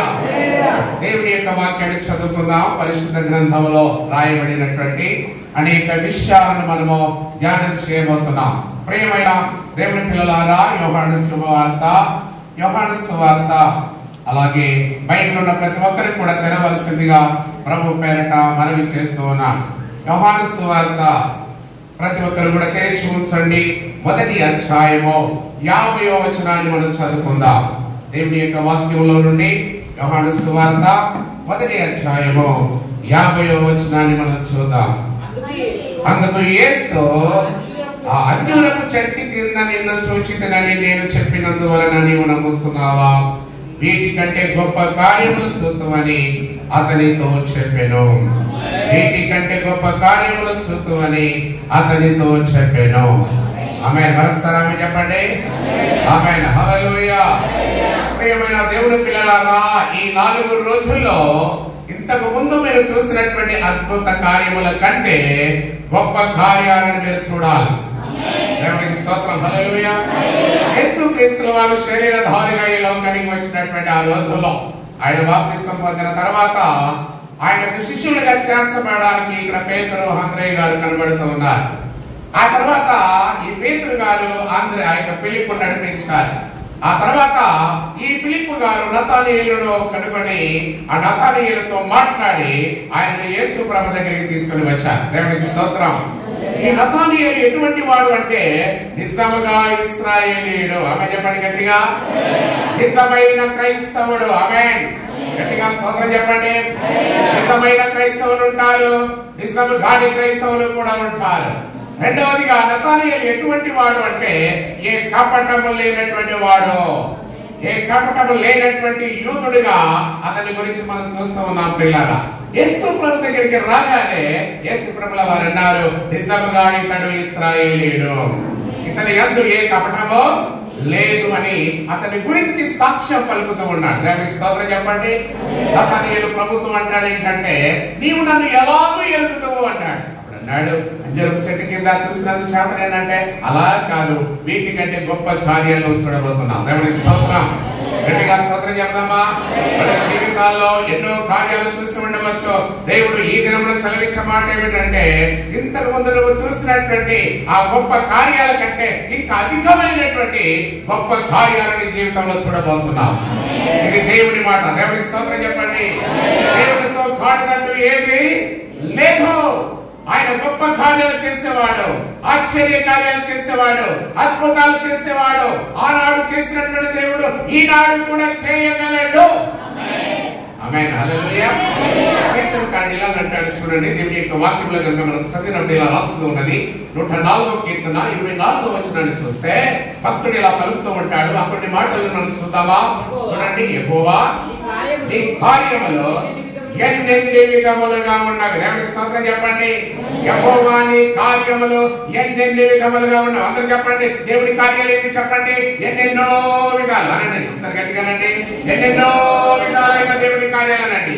దేవుని యొక్క వాక్యాన్ని చదువుకుందాం పరిశుద్ధ గ్రంథంలో రాయబడినటువంటి అనేక విషయాలను మనము ధ్యానం చేయబోతున్నాం ప్రియమైన దేవుని పిల్లలారా యోహాను శుభవార్త యోహాను సువార్త అలాగే బయట ఉన్న ప్రతి ఒక్కరికి కూడా తెరవలసిందిగా ప్రభు పేరట మనవి చేస్తూ ఉన్నాను యోహాను సువార్త ప్రతి ఒక్కరు కూడా తెరిచి ఉంచండి మొదటి అధ్యాయము యాభై వచనాన్ని మనం చదువుకుందాం దేవుని యొక్క వాక్యంలో నుండి యోహాను సువార్త మొదటి అధ్యాయము యాభై వచనాన్ని మనం చూద్దాం అందుకు యేసు ఆ అన్యులకు చెట్టు కింద నిన్ను సూచితనని నేను చెప్పినందువలన నీవు నమ్ముతున్నావా వీటికంటే గొప్ప కార్యములు చూద్దామని అతనితో చెప్పాను వీటికంటే గొప్ప కార్యములు చూద్దామని అతనితో చెప్పాను ఆమె మరొకసారి ఆమె చెప్పండి ఆమె హల్లెలూయా ప్రియమైన దేవుడి పిల్లలారా ఈ నాలుగు రోజుల్లో ఇంతకు ముందు మీరు చూసినటువంటి అద్భుత కార్యముల కంటే గొప్ప కార్యాలను మీరు చూడాలి దేవునికి స్తోత్రం హల్లెలూయా యేసు క్రీస్తుల వారు శరీరధారిగా ఈ లోకానికి వచ్చినటువంటి ఆ రోజుల్లో ఆయన బాప్తిస్తం పొందిన తర్వాత ఆయనకు శిష్యులుగా చేర్చబడడానికి ఇక్కడ పేతురు హంద్రయ్య గారు కనబడుతూ ఉన్నారు ఆ తర్వాత ఈ పేతురు గారు ఆంధ్ర ఆ యొక్క పిలుపు నడిపించారు ఆ తర్వాత ఈ పిలుపు గారు నతానీయులను కనుగొని ఆ నతానీయులతో మాట్లాడి ఆయన యేసు ప్రభ దగ్గరికి తీసుకొని వచ్చారు దేవునికి స్తోత్రం ఈ నతానీయులు ఎటువంటి వాడు అంటే నిజముగా ఇస్రాయేలీయుడు ఆమె చెప్పండి గట్టిగా నిజమైన క్రైస్తవుడు ఆమె గట్టిగా స్తోత్రం చెప్పండి నిజమైన క్రైస్తవులు ఉంటారు నిజము గాడి క్రైస్తవులు కూడా ఉంటారు రెండవదిగా నతానీయులు ఎటువంటి వాడు అంటే ఏ కపటము లేనటువంటి వాడు ఏ కపటము లేనటువంటి యూతుడిగా అతని గురించి మనం చూస్తూ ఉన్నాం పిల్లరా యేసు ప్రభు దగ్గరికి రాగానే యేసు ప్రభుల వారు అన్నారు నిజముగా ఇతడు ఇస్రాయేలీయుడు ఇతని యందు ఏ కపటమో లేదు అని అతని గురించి సాక్ష్యం పలుకుతూ ఉన్నాడు దానికి స్తోత్రం చెప్పండి నతానీయులు ప్రభుత్వం అంటాడు ఏంటంటే నీవు నన్ను ఎలాగో ఎరుగుతావు అన్నాడు అప్పుడు అన్నాడు అంజరం చెట్టు కింద చూసినందుకు చేపలు ఏంటంటే అలా కాదు వీటికంటే గొప్ప కార్యాలను చూడబోతున్నాం దేవునికి స్తోత్రం గట్టిగా స్తోత్రం చెప్దామా మన జీవితాల్లో ఎన్నో కార్యాలు చూసి ఉండవచ్చు దేవుడు ఈ దినమున సెలవిచ్చే మాట ఏమిటంటే ఇంతకు ముందు నువ్వు చూసినటువంటి ఆ గొప్ప కార్యాల కంటే ఇంకా అధికమైనటువంటి గొప్ప కార్యాలని జీవితంలో చూడబోతున్నావు ఇది దేవుని మాట దేవునికి స్తోత్రం చెప్పండి దేవుడితో కాడుదంటూ ఏది లేదు ఆయన గొప్ప కార్యాలు చేసేవాడు ఆశ్చర్య కార్యాలు చేసేవాడు అద్భుతాలు చేసేవాడు ఆనాడు చేసినటువంటి దేవుడు ఈనాడు కూడా చేయగలడు ఆమేన్ హల్లెలూయా కీర్తన కాండి ఇలా అంటాడు చూడండి దేవుని యొక్క వాక్యంలో కనుక మనం చదివినప్పుడు ఇలా రాస్తూ ఉన్నది నూట నాలుగో కీర్తన ఇరవై నాలుగో వచనాన్ని చూస్తే భక్తుడు ఇలా పలుకుతూ ఉంటాడు అక్కడి మాటలు మనం చూద్దామా చూడండి ఎక్కువా నీ కార్యములో ఎన్నెన్ని విధములుగా ఉన్నవి దేవునికి స్తోత్రం చెప్పండి యెహోవా నీ కార్యములు ఎన్నెన్ని విధములుగా ఉన్నవి అందరూ చెప్పండి దేవుడి కార్యాలు ఏంటి చెప్పండి ఎన్నెన్నో విధాలు అనండి ఒకసారి గట్టిగానండి ఎన్నెన్నో విధాలైన దేవుడి కార్యాలు అనండి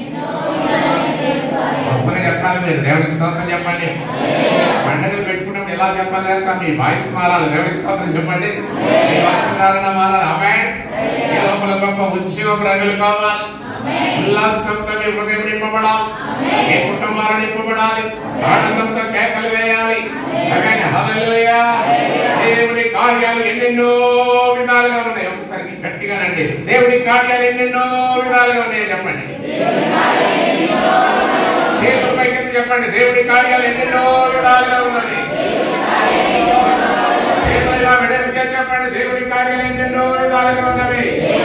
గొప్పగా చెప్పాలి మీరు దేవునికి స్తోత్రం చెప్పండి పండుగలు పెట్టుకున్నప్పుడు ఎలా చెప్పాలి తెలుసా? మీ వాయిస్ మారాలి దేవునికి స్తోత్రం చెప్పండి మీ వస్త్రధారణ మారాలి ఆమె ఈ లోపల గొప్ప ఉద్యోగం రగులుకోవాలి ఉల్లాసంతో మీ హృదయం నింపబడాలి మీ కుటుంబాలు నింపబడాలి ఆనందంతో కేకలు వేయాలి ఆమేన్. హల్లెలూయా దేవుడి కార్యాలు ఎన్నెన్నో విధాలుగా ఉన్నాయి ఒకసారి గట్టిగానండి దేవుడి కార్యాలు ఎన్నెన్నో విధాలుగా ఉన్నాయి చెప్పండి చేతుల పైకి చెప్పండి దేవుడి కార్యాలు ఎన్నెన్నో విధాలుగా ఉన్నది చేతులు ఇలా వెడల్పుగా చెప్పండి దేవుడి కార్యాలు ఎన్నెన్నో విధాలుగా ఉన్నవి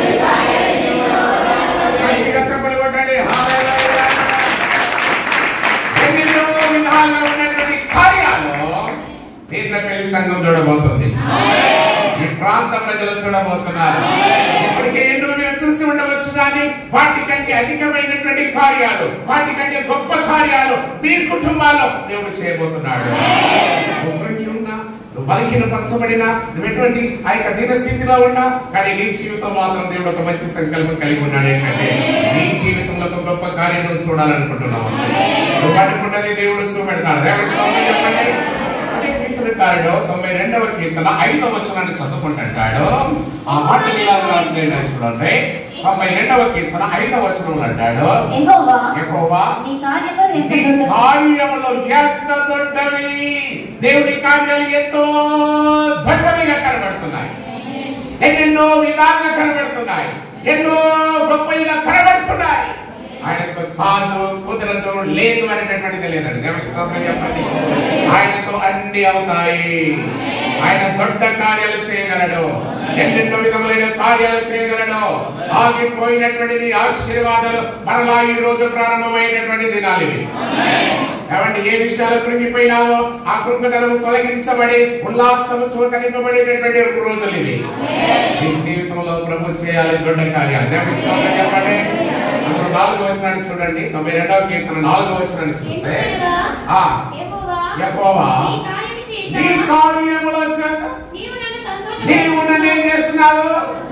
గట్టిగా చెప్పలు కొట్టండి హల్లెలూయా. ఎన్నెన్నో విధాలుగా ఉన్నటువంటి కార్యాలు దీంట్లో పెళ్లి సంఘం చూడబోతుంది ఈ ప్రాంత ప్రజలు చూడబోతున్నారు ఇప్పటికే ఎన్నో మీరు చూసి ఉండవచ్చు కానీ వాటికంటే అధికమైనటువంటి కార్యాలు వాటికంటే గొప్ప కార్యాలు మీ కుటుంబాల్లో దేవుడు చేయబోతున్నాడు ఒక్కరికి ఉన్నా నువ్వు బలహీనపరచబడినా నువ్వు ఎటువంటి ఆ యొక్క దినస్థితిలో ఉన్నా కానీ నీ జీవితం మాత్రం దేవుడు ఒక మంచి సంకల్పం కలిగి ఉన్నాడు ఏంటంటే నీ జీవితంలో ఒక గొప్ప కార్యం నువ్వు చూడాలనుకుంటున్నావు అంతే నువ్వు పడుకున్నది దేవుడు చూపెడతాడు దేవుడి స్తోత్రం చెప్పండి అదే కీర్తనకారుడు తొంభై రెండవ కీర్తన ఐదవ వచనాన్ని చదువుకుంటాడు ఆ మాట ఇలా రాసిన చూడండి తొంభై రెండవ కీర్తన ఐదవ వచనంలో అంటాడు యెహోవా యెహోవా నీ కార్యములు ఎంత నీ దొడ్డవి. కార్యములు ఎంత దొడ్డవి దేవుని కార్యాలు ఎంతో దొడ్డవిగా కనబడుతున్నాయి ఎన్నెన్నో విధాలుగా కనబడుతున్నాయి ఎన్నో గొప్పగా కనబడుతున్నాయి ఆయనతో కాదు కుదరదు లేదు అనేటటువంటిది లేదండి దేవునికి స్తోత్రం చెప్పండి ఆయనతో అన్ని అవుతాయి ఆయన దొడ్డ కార్యాలు చేయగలడు ఎన్నెన్నో విధములైన కార్యాలు చేయగలడు ఆగిపోయినటువంటి నీ ఆశీర్వాదాలు మరలా ఈ రోజు ప్రారంభమైనటువంటి దినాలు ఇవి కాబట్టి ఏ విషయాలు కృంగిపోయినావో ఆ కృంగతనము తొలగించబడి ఉల్లాసము చూతనింపబడేటటువంటి రోజులు ఇవి నీ జీవితంలో ప్రభు చేయాలి దొడ్డ కార్యాలు దేవునికి స్తోత్రం చెప్పండి అందులో నాలుగో వచనాన్ని చూడండి తొంభై రెండవ కీర్తన నాలుగో వచనాన్ని చూస్తే ఆ యెహోవా యెహోవా నీ కార్యము చేయుట. నీ కార్యముల చేత నీవు నన్ను సంతోషపరచు. నీవు నన్ను ఏం చేస్తున్నావు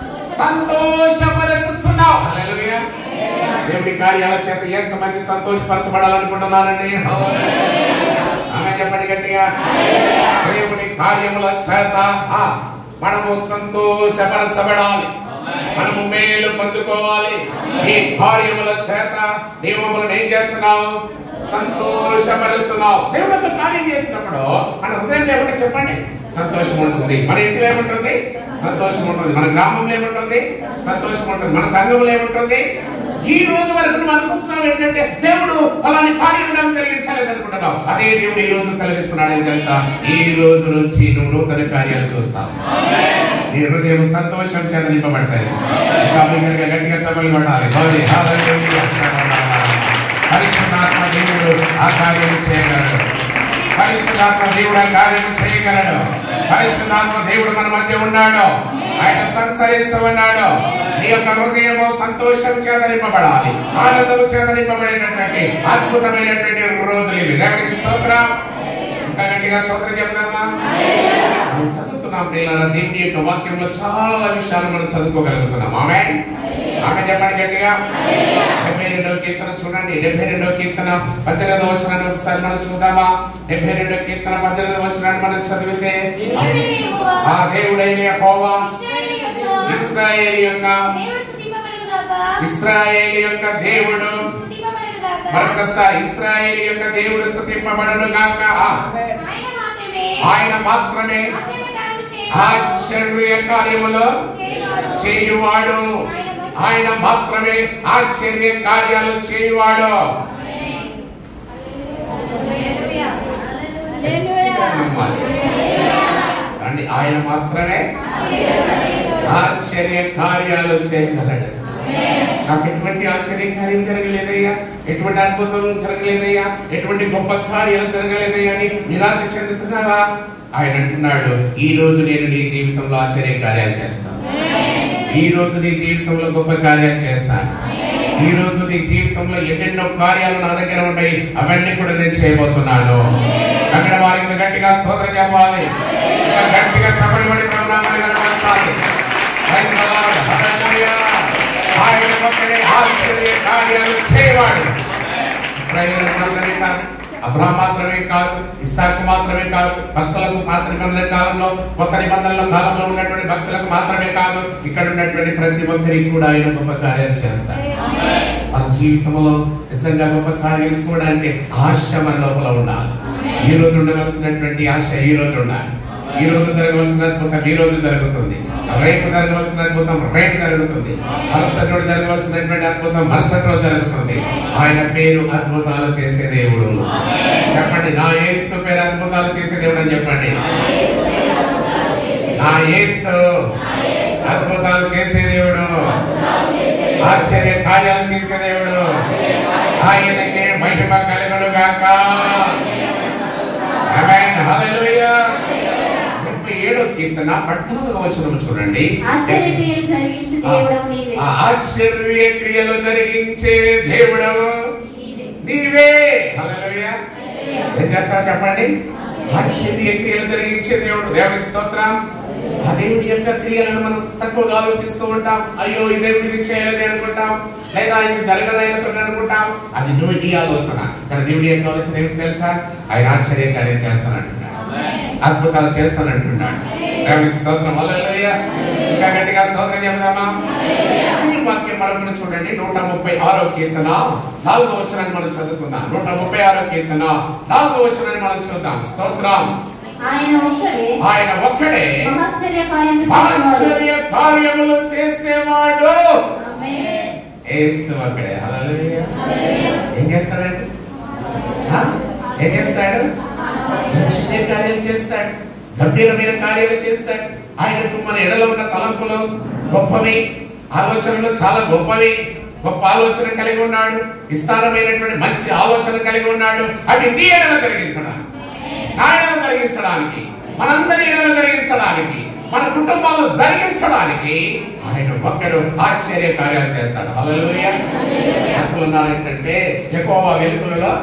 సంతోషపరచుచున్నావు హల్లెలూయా దేవుడి కార్యాల చేత ఎంతమంది సంతోషపరచబడాలనుకుంటున్నారండి ఆమె చెప్పండి గట్టిగా దేవుడి కార్యముల చేత ఆ, మనము సంతోషపరచబడాలి మనము మేలు పొందుకోవాలి ఈ కార్యముల చేత నీవు మమ్మల్ని ఏం చేస్తున్నావు సంతోషపరుస్తున్నావు దేవుడు ఒక కార్యం చేసినప్పుడు మన హృదయంలో ఏమంటే చెప్పండి సంతోషం ఉంటుంది మన ఇంటిలో ఏముంటుంది సంతోషం ఉంటుంది మన గ్రామంలో ఏముంటుంది సంతోషం ఉంటుంది మన సంఘంలో ఏముంటుంది ఈ రోజు వరకు నువ్వు అనుకుంటున్నావు ఏంటంటే దేవుడు అలాంటి కార్యం నాకు జరిగించలేదు అనుకుంటున్నావు అదే దేవుడు ఈ రోజు సెలవిస్తున్నాడు ఏం తెలుసా ఈ రోజు నుంచి నువ్వు నూతన కార్యాలు చూస్తావు నీ హృదయం సంతోషం చేత నింపబడతాయి ఇంకా బిగ్గరగా గట్టిగా చెప్పలు కొట్టాలి గౌరీ హల్లెలూయా. పరిశుద్ధాత్మ దేవుడు ఆ కార్యం చేయగలడు పరిశుద్ధాత్మ దేవుడు ఆ కార్యం చేయగలడు పరిశుద్ధాత్మ దేవుడు మన మధ్య ఉన్నాడు ఆయన సంచరిస్తూ ఉన్నాడు నీ యొక్క హృదయము సంతోషం చేత నింపబడాలి ఆనందము చేత నింపబడేటటువంటి అద్భుతమైనటువంటి రోజులు ఇవి దేవునికి స్తోత్రం ఇంకా గట్టిగా స్తోత్రం చెప్తామా మనం చదువుతున్నాం పిల్లల దేవుని యొక్క వాక్యంలో చాలా విషయాలు మనం చదువుకోగలుగుతున్నాం ఆమె ఆమె చెప్పండి గట్టిగా డెబ్బై రెండవ కీర్తన చూడండి డెబ్బై రెండవ కీర్తన పద్దెనిమిదవ వచనాన్ని ఒకసారి మనం చూద్దామా డెబ్బై రెండవ కీర్తన పద్దెనిమిదవ వచనాన్ని మనం చదివితే దేవుడైన యెహోవా, ఆ దేవుడైన యెహోవా ఇశ్రాయేలు యొక్క ఇస్రాయేల్ యొక్క దేవుడు స్తుతింపబడును గాక. ఇస్రాయేల్ యొక్క దేవుడు స్తుతింపబడును గాక. మరొకసారి ఇస్రాయేల్ యొక్క దేవుడు స్తుతింపబడను గాక ఆ, ఆయన మాత్రమే ఆయన మాత్రమే ఆశ్చర్యకార్యము చేయ- ఆశ్చర్య కార్యములో చేయువాడు. చేయువాడు ఆయన మాత్రమే ఆశ్చర్య కార్యాలు చేయువాడు హల్లెలూయా. హల్లెలూయా. నమ్మాలి. అండి ఆయన మాత్రమే ఆశ్చర్య కార్యాలు చేయగలడు నాకు ఎటువంటి ఆశ్చర్య కార్యం జరగలేదయ్యా ఎటువంటి అద్భుతం జరగలేదయ్యా ఎటువంటి గొప్ప కార్యాలు జరగలేదయ్యా అని నిరాశ చెందుతున్నావా ఆయన అంటున్నాడు ఈ రోజు నేను నీ జీవితంలో ఆశ్చర్య కార్యాలు చేస్తాను ఈ రోజు నీ జీవితంలో గొప్ప కార్యాలు చేస్తాను ఈ రోజు నీ జీవితంలో ఎన్నెన్నో కార్యాలు నా దగ్గర ఉన్నాయి అవన్నీ కూడా నేను చేయబోతున్నాను అక్కడ వారికి గట్టిగా స్తోత్రం చెప్పాలి ఇంకా గట్టిగా చప్పటి పడి ప్రభునామాన్ని కనపరచాలి Praise the Lord. Hallelujah. ఆయన ఒక్కడే ఆశ్చర్య కార్యాలు చేయవాడు ఇస్రాయేల్ మాత్రమే కాదు అబ్రహం మాత్రమే కాదు ఇస్సాకు మాత్రమే కాదు భక్తులకు పాత నిబంధన కాలంలో కొత్త నిబంధనల కాలంలో ఉన్నటువంటి భక్తులకు మాత్రమే కాదు ఇక్కడ ఉన్నటువంటి ప్రతి ఒక్కరికి కూడా ఆయన గొప్ప కార్యాలు చేస్తారు మన జీవితంలో నిజంగా గొప్ప కార్యాలు చూడాలంటే ఆశ మన లోపల ఉండాలి ఈ రోజు ఉండవలసినటువంటి ఆశ ఈ రోజు ఉండాలి ఈ రోజు జరగవలసిన అద్భుతం ఈ రోజు జరుగుతుంది రేపు జరగవలసిన అద్భుతం రేపు జరుగుతుంది మరుసటి రోజు జరగవలసినటువంటి అద్భుతం మరుసటి రోజు జరుగుతుంది ఆయన పేరు అద్భుతాలు చేసే దేవుడు చెప్పండి నా యేసు పేరు అద్భుతాలు చేసే దేవుడు అని చెప్పండి నా యేసు అద్భుతాలు చేసే దేవుడు ఆశ్చర్య కార్యాలు చేసే దేవుడు ఆయనకే మహిమ కలుగును గాక ఆమేన్ హల్లెలూయా ముప్పై ఏడో కీర్తన పద్నాలుగవ వచనం చూడండి ఆశ్చర్యక్రియలు జరిగించు దేవుడవు నీవే. ఆ ఆశ్చర్య క్రియలు జరిగించే దేవుడవు నీవే. నీవే హల్లెలూయా ఏం చేస్తారో చెప్పండి ఆశ్చర్య క్రియలు జరిగించే దేవుడు దేవునికి స్తోత్రం ఆ దేవుడి యొక్క క్రియలను మనం తక్కువగా ఆలోచిస్తూ ఉంటాం అయ్యో ఈ దేవుడు ఇది చేయలేదే అనుకుంటాం లేదా ఇది జరగలేదు అనుకుంటాం అది నువ్వు నీ ఆలోచన ఇక్కడ దేవుడి యొక్క ఆలోచన ఏమిటి తెలుసా ఆయన ఆశ్చర్య కార్యం చేస్తానంటున్నాడు అద్భుతాలు చేస్తానంటున్నాడు దేవునికి స్తోత్రం హల్లెలూయా ఇంకా గట్టిగా స్తోత్రం చెప్దామా ఈ వాక్యం మరొకటి చూడండి నూట ముప్పై ఆరో కీర్తన నాలుగో వచనాన్ని మనం చదువుకుందాం నూట ముప్పై ఆరో కీర్తన నాలుగో వచనాన్ని మనం చూద్దాం స్తోత్రం ఆయన ఒక్కడే ఆయన ఒక్కడే మహాశ్చర్య కార్యములు చేసేవాడు. ఆశ్చర్య కార్యములు చేసేవాడు ఆమేన్. యేసు ఒక్కడే హల్లెలూయా ఏం చేస్తాడండి ఆ? ఏం చేస్తాడు ఆశ్చర్య కార్యాలు చేస్తాడు గంభీరమైన కార్యాలు చేస్తాడు ఆయనకు మన ఎడలో ఉన్న తలంపులు గొప్పవి ఆలోచనలు చాలా గొప్పవి గొప్ప ఆలోచన కలిగి ఉన్నాడు విస్తారమైనటువంటి మంచి ఆలోచన కలిగి ఉన్నాడు అవి నీ ఎడల కలిగించడానికి నా ఎడల కలిగించడానికి మనందరి ఎడల కలిగించడానికి మన కుటుంబాలు జరిగించడానికి ఆయన ఒక్కడు ఆశ్చర్య కార్యాలు చేస్తాడు హల్లెలూయా భక్తులు ఉన్నారంటే ఎక్కువ వెలుగులలో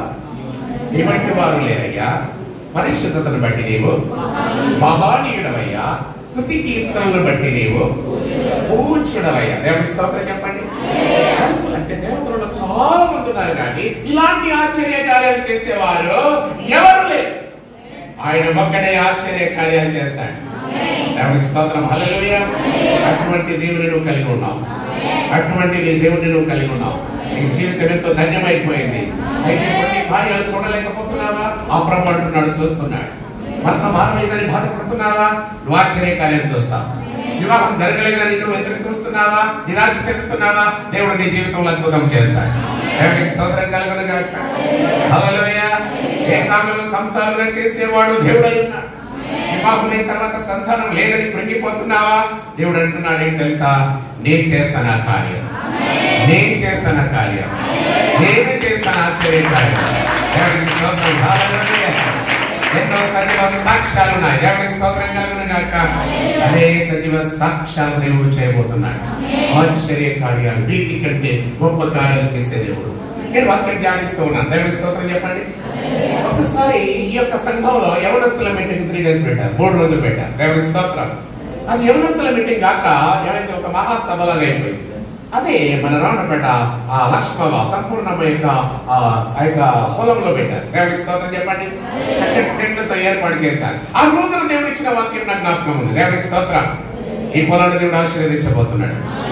ఇవంటి వారు లేరయ్యా పరిశుద్ధతను బట్టి నీవు మహానీయుడవయ్యా స్థుతి కీర్తనలను బట్టి నీవు పూచుడవయ్యా దేవుడి స్తోత్రం చెప్పండి అంటే దేవతలలో చాలా మంది ఉన్నారు కానీ ఇలాంటి ఆశ్చర్య కార్యాలు చేసేవారు ఎవరు లేరు ఆయన ఒక్కడే ఆశ్చర్య కార్యాలు చేస్తాడు దేవునికి స్తోత్రం హల్లెలూయా అటువంటి దేవుని నువ్వు కలిగి ఉన్నావు అటువంటి నీ దేవుని నువ్వు కలిగి ఉన్నావు నీ జీవితం ఎంతో ధన్యమైపోయింది అయితే కొన్ని కార్యాలు చూడలేకపోతున్నావా ఆ ప్రభు అంటున్నాడు చూస్తున్నాడు భర్త మారలేదని బాధపడుతున్నావా నువ్వు ఆశ్చర్య కార్యం చూస్తావు వివాహం జరగలేదని నువ్వు ఎదురు చూస్తున్నావా నిరాశ చెందుతున్నావా దేవుడు నీ జీవితంలో అద్భుతం చేస్తాడు దేవునికి స్తోత్రం కలుగును గాక హల్లెలూయా ఏకాగ్రం సంసారంగా చేసేవాడు దేవుడై ఉన్నాడు వివాహమైన తర్వాత సంతానం లేదని కృంగిపోతున్నావా దేవుడు అంటున్నాడు ఏంటి తెలుసా నేను చేస్తాను ఆ కార్యం నేను చేస్తాను ఆ కార్యం నేను చేస్తాను ఆశ్చర్య కార్యం దేవుడికి స్తోత్రం హల్లెలూయా ఎన్నో సజీవ సాక్ష్యాలు ఉన్నాయి దేవుడికి స్తోత్రం కలుగును గాక అదే సజీవ సాక్ష్యాలు దేవుడు చేయబోతున్నాడు ఆశ్చర్య కార్యాలు వీటి కంటే గొప్ప కార్యాలు చేసే దేవుడు నేను వాక్యం ధ్యానిస్తూ ఉన్నాను దేవుడికి స్తోత్రం చెప్పండి ఒకసారి ఈ యొక్క సంఘంలో యవనస్తుల మీటింగ్ త్రీ డేస్ పెట్టారు మూడు రోజులు పెట్టారు దేవుడికి స్తోత్రం అది యవనస్తుల మీటింగ్ కాక ఏమైంది ఒక మహాసభలాగా అయిపోయింది అదే మన రావణపేట ఆ లక్ష్మవ సంపూర్ణమ యొక్క ఆ ఆ యొక్క పొలంలో పెట్టారు దేవుడికి స్తోత్రం చెప్పండి చక్కటి టెంట్లతో ఏర్పాటు చేశారు ఆ రోజున దేవుడు ఇచ్చిన వాక్యం నాకు జ్ఞాపకం ఉంది దేవుడికి స్తోత్రం ఈ పొలాన్ని దేవుడు ఆశీర్వదించబోతున్నాడు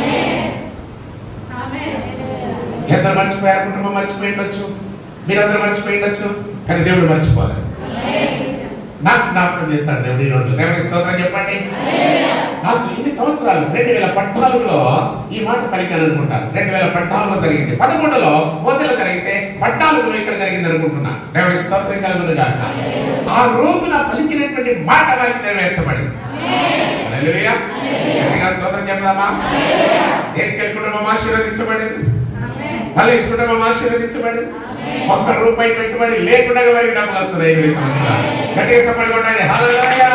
ఎందరు మర్చిపోయారు కుటుంబం మర్చిపోయి ఉండొచ్చు మీరందరూ మర్చిపోయి ఉండొచ్చు కానీ దేవుడు మర్చిపోలేదు నాకు జ్ఞాపకం చేశాడు దేవుడు ఈ రోజు దేవుడికి స్తోత్రం చెప్పండి నాకు ఇన్ని సంవత్సరాలు రెండు వేల పద్నాలుగులో ఈ మాట పలికాను అనుకుంటాను రెండు వేల పద్నాలుగులో జరిగింది పదకొండులో ఓతలు జరిగితే పద్నాలుగులో ఇక్కడ జరిగింది అనుకుంటున్నాను దేవుడికి స్తోత్రం కలుగును గాక ఆ రోజున పలికినటువంటి మాట వారికి నెరవేర్చబడింది హల్లెలూయా గట్టిగా స్తోత్రం చెప్దామా దేశకెళ్ళి కుటుంబం ఆశీర్వదించబడింది మళ్ళీ కుటుంబం ఆశీర్వదించబడింది ఒక్క రూపాయి పెట్టుబడి లేకుండా వారికి డబ్బులు వస్తున్నాయి ఇరవై సంవత్సరాలు గట్టిగా చెప్పండి కొట్టండి హల్లెలూయా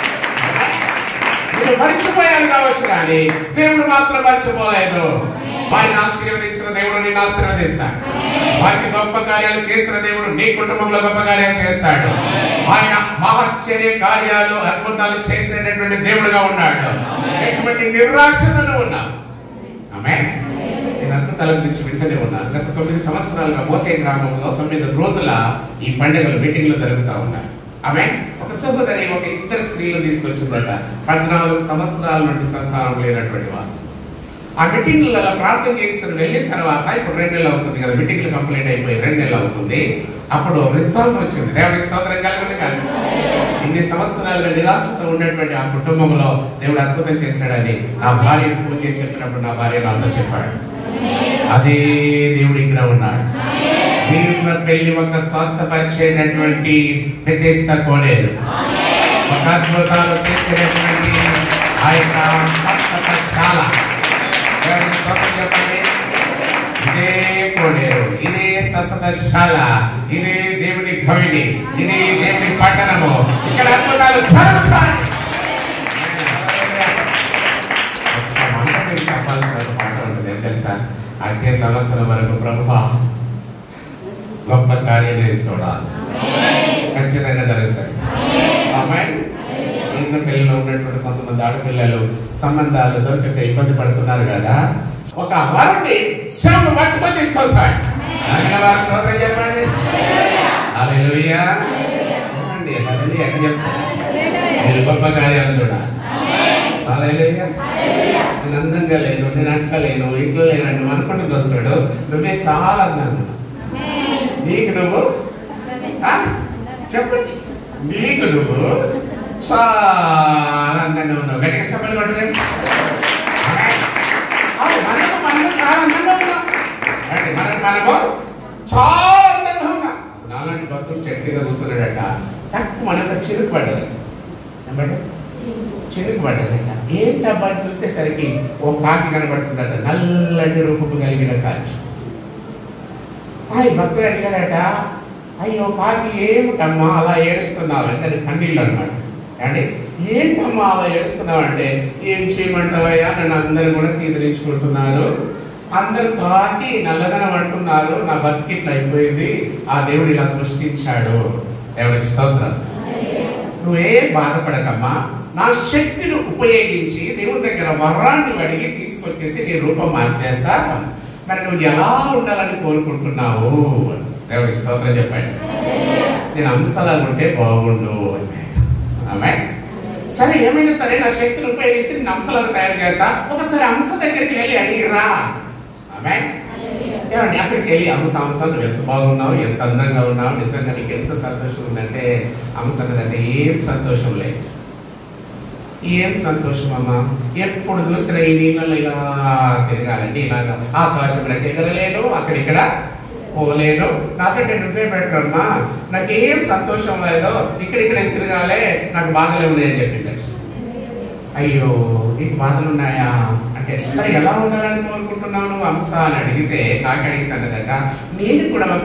మీరు మర్చిపోయారు కావచ్చు కానీ దేవుడు మాత్రం మర్చిపోలేదు వారిని ఆశీర్వదించిన దేవుడు నిన్ను ఆశీర్వదిస్తాడు వారికి గొప్ప కార్యాలు చేసిన దేవుడు నీ కుటుంబంలో గొప్ప కార్యాలు చేస్తాడు ఆయన మహశ్చర్య కార్యాలు అద్భుతాలు చేసినటువంటి దేవుడుగా ఉన్నాడు ఎటువంటి నిరాశతను ఉన్నావు ఆమె నేను అద్భుతాల గురించి వింటూనే ఉన్నాను గత తొమ్మిది సంవత్సరాలుగా మోతే గ్రామంలో తొమ్మిది రోజుల ఈ పండుగలు మీటింగ్లు జరుగుతూ ఉన్నాయి ఆమె ఒక సహోదరి ఒక ఇద్దరు స్త్రీలు తీసుకొచ్చిందట పద్నాలుగు సంవత్సరాల నుండి సంతానం లేనటువంటి వారు ఆ మీటింగ్లలో ప్రార్థన చేస్తున్న వెళ్ళిన తర్వాత ఇప్పుడు రెండు నెలలు అవుతుంది కదా మీటింగ్లు కంప్లీట్ అయిపోయి రెండు నెలలు అవుతుంది అప్పుడు రిజల్ట్ వచ్చింది దేవుడికి స్తోత్రం కలగండి కాదు ఇన్ని సంవత్సరాలుగా నిరాశతో ఉన్నటువంటి ఆ కుటుంబంలో దేవుడు అద్భుతం చేశాడని నా భార్య పూజ చెప్పినప్పుడు నా భార్య నాతో చెప్పాడు అదే దేవుడు ఇక్కడ ఉన్నాడు మీరు పెళ్లి ఒక స్వస్థపరిచేటటువంటి వ్యతిస్త కోలేరు ఒక అద్భుతాలు చేసేటటువంటి ఆ యొక్క స్వస్థతశాల దేవునికి స్తోత్రం చెప్పండి ఇదే కోడేరు ఇదే స్వస్థతశాల ఇదే దేవుని కవిని ఇదే దేవుని పట్టణము ఇక్కడ అద్భుతాలు జరుగుతాయి ఒక్క మాట మీరు చెప్పాల్సిన ఒక మాట ఉంటుంది ఏం తెలుసా వచ్చే సంవత్సరం వరకు ప్రభు గొప్ప కార్యాలు చూడాలి ఖచ్చితంగా జరుగుతాయి అమ్మాయి నిన్న పిల్లలు ఉన్నటువంటి కొంతమంది ఆడపిల్లలు సంబంధాలు దొరకక ఇబ్బంది పడుతున్నారు కదా ఒక వరుణ్ణి శివుడు పట్టుకొని తీసుకొస్తాడు అక్కడ వారి స్తోత్రం చెప్పండి హల్లెలూయా చెప్పండి హల్లెలూయా ఎక్కడ చెప్తారు మీరు గొప్ప కార్యాలు చూడాలి హాలేలుయా నేను అందంగా లేను నేను అట్లా లేను ఇట్లా లేను నువ్వు అనుకుంటున్న వస్తాడు నువ్వే చాలా అందంగా ఉన్నావు. నీకు నువ్వు ఆ? చెప్పండి నీకు నువ్వు చాలా అందంగా ఉన్నావు గట్టిగా చెప్పండి కొట్టరే మనకు మనము చాలా అందంగా ఉన్నాం అంటే మనకు మనము చాలా అందంగా ఉన్నాం నాలాంటి భక్తుడు చెట్టు కింద కూర్చున్నాడట తక్కువ మనకు చిరుకు పడ్డది ఏమంటే చిరుకు పడ్డదట ఏంటబ్బా అని చూసేసరికి ఓ కాకి కనబడుతుందట నల్లటి రూపము కలిగిన కాకి ఆయ్ భక్తుడు అడిగాడట అయ్యో కాకి ఏమిటమ్మా అలా ఏడుస్తున్నావు అంటే అది కన్నీళ్ళు అనమాట అంటే ఏంటమ్మా అలా ఏడుస్తున్నావు అంటే ఏం చేయమంటావయ్యా నన్ను అందరూ కూడా సీదరించుకుంటున్నారు అందరూ కాకి నల్లదనం అంటున్నారు నా బతికి ఇట్లా అయిపోయింది ఆ దేవుడు ఇలా సృష్టించాడు దేవుడికి స్తోత్రం నువ్వేం బాధపడకమ్మా నా శక్తిని ఉపయోగించి దేవుని దగ్గర వరాన్ని అడిగి తీసుకొచ్చేసి నీ రూపం మార్చేస్తా మరి నువ్వు ఎలా ఉండాలని కోరుకుంటున్నావు దేవుడికి స్తోత్రం చెప్పాడు నేను అంశలా ఉంటే బాగుండు అన్నాడు ఆమె సరే ఏమైనా సరే నా శక్తిని ఉపయోగించి నేను అంశలను తయారు చేస్తా ఒకసారి అంశ దగ్గరికి వెళ్ళి అడిగిరా ఆమె ఏమండి అక్కడికి వెళ్ళి అంశ అంశ నువ్వు ఎంత బాగున్నావు ఎంత అందంగా ఉన్నావు నిజంగా నీకు ఎంత సంతోషం ఉందంటే అంశ అన్నదంటే ఏం సంతోషం లేదు ఏం సంతోషం అమ్మా ఎప్పుడు చూసినా ఈ నీళ్ళలో ఇలా తిరగాలండి ఇలాగా ఆకాశంలో ఎగరలేను అక్కడిక్కడ పోలేను నాకంటే నువ్వే బెటర్ అమ్మా నాకేం సంతోషం లేదో ఇక్కడిక్కడ తిరగాలే నాకు బాధలు ఉన్నాయని చెప్పింది అయ్యో నీకు బాధలు ఉన్నాయా అంటే మరి ఎలా ఉండాలని కోరుకుంటున్నావు నువ్వు అంశ అని అడిగితే కాకి అడిగితే నేను కూడా ఒక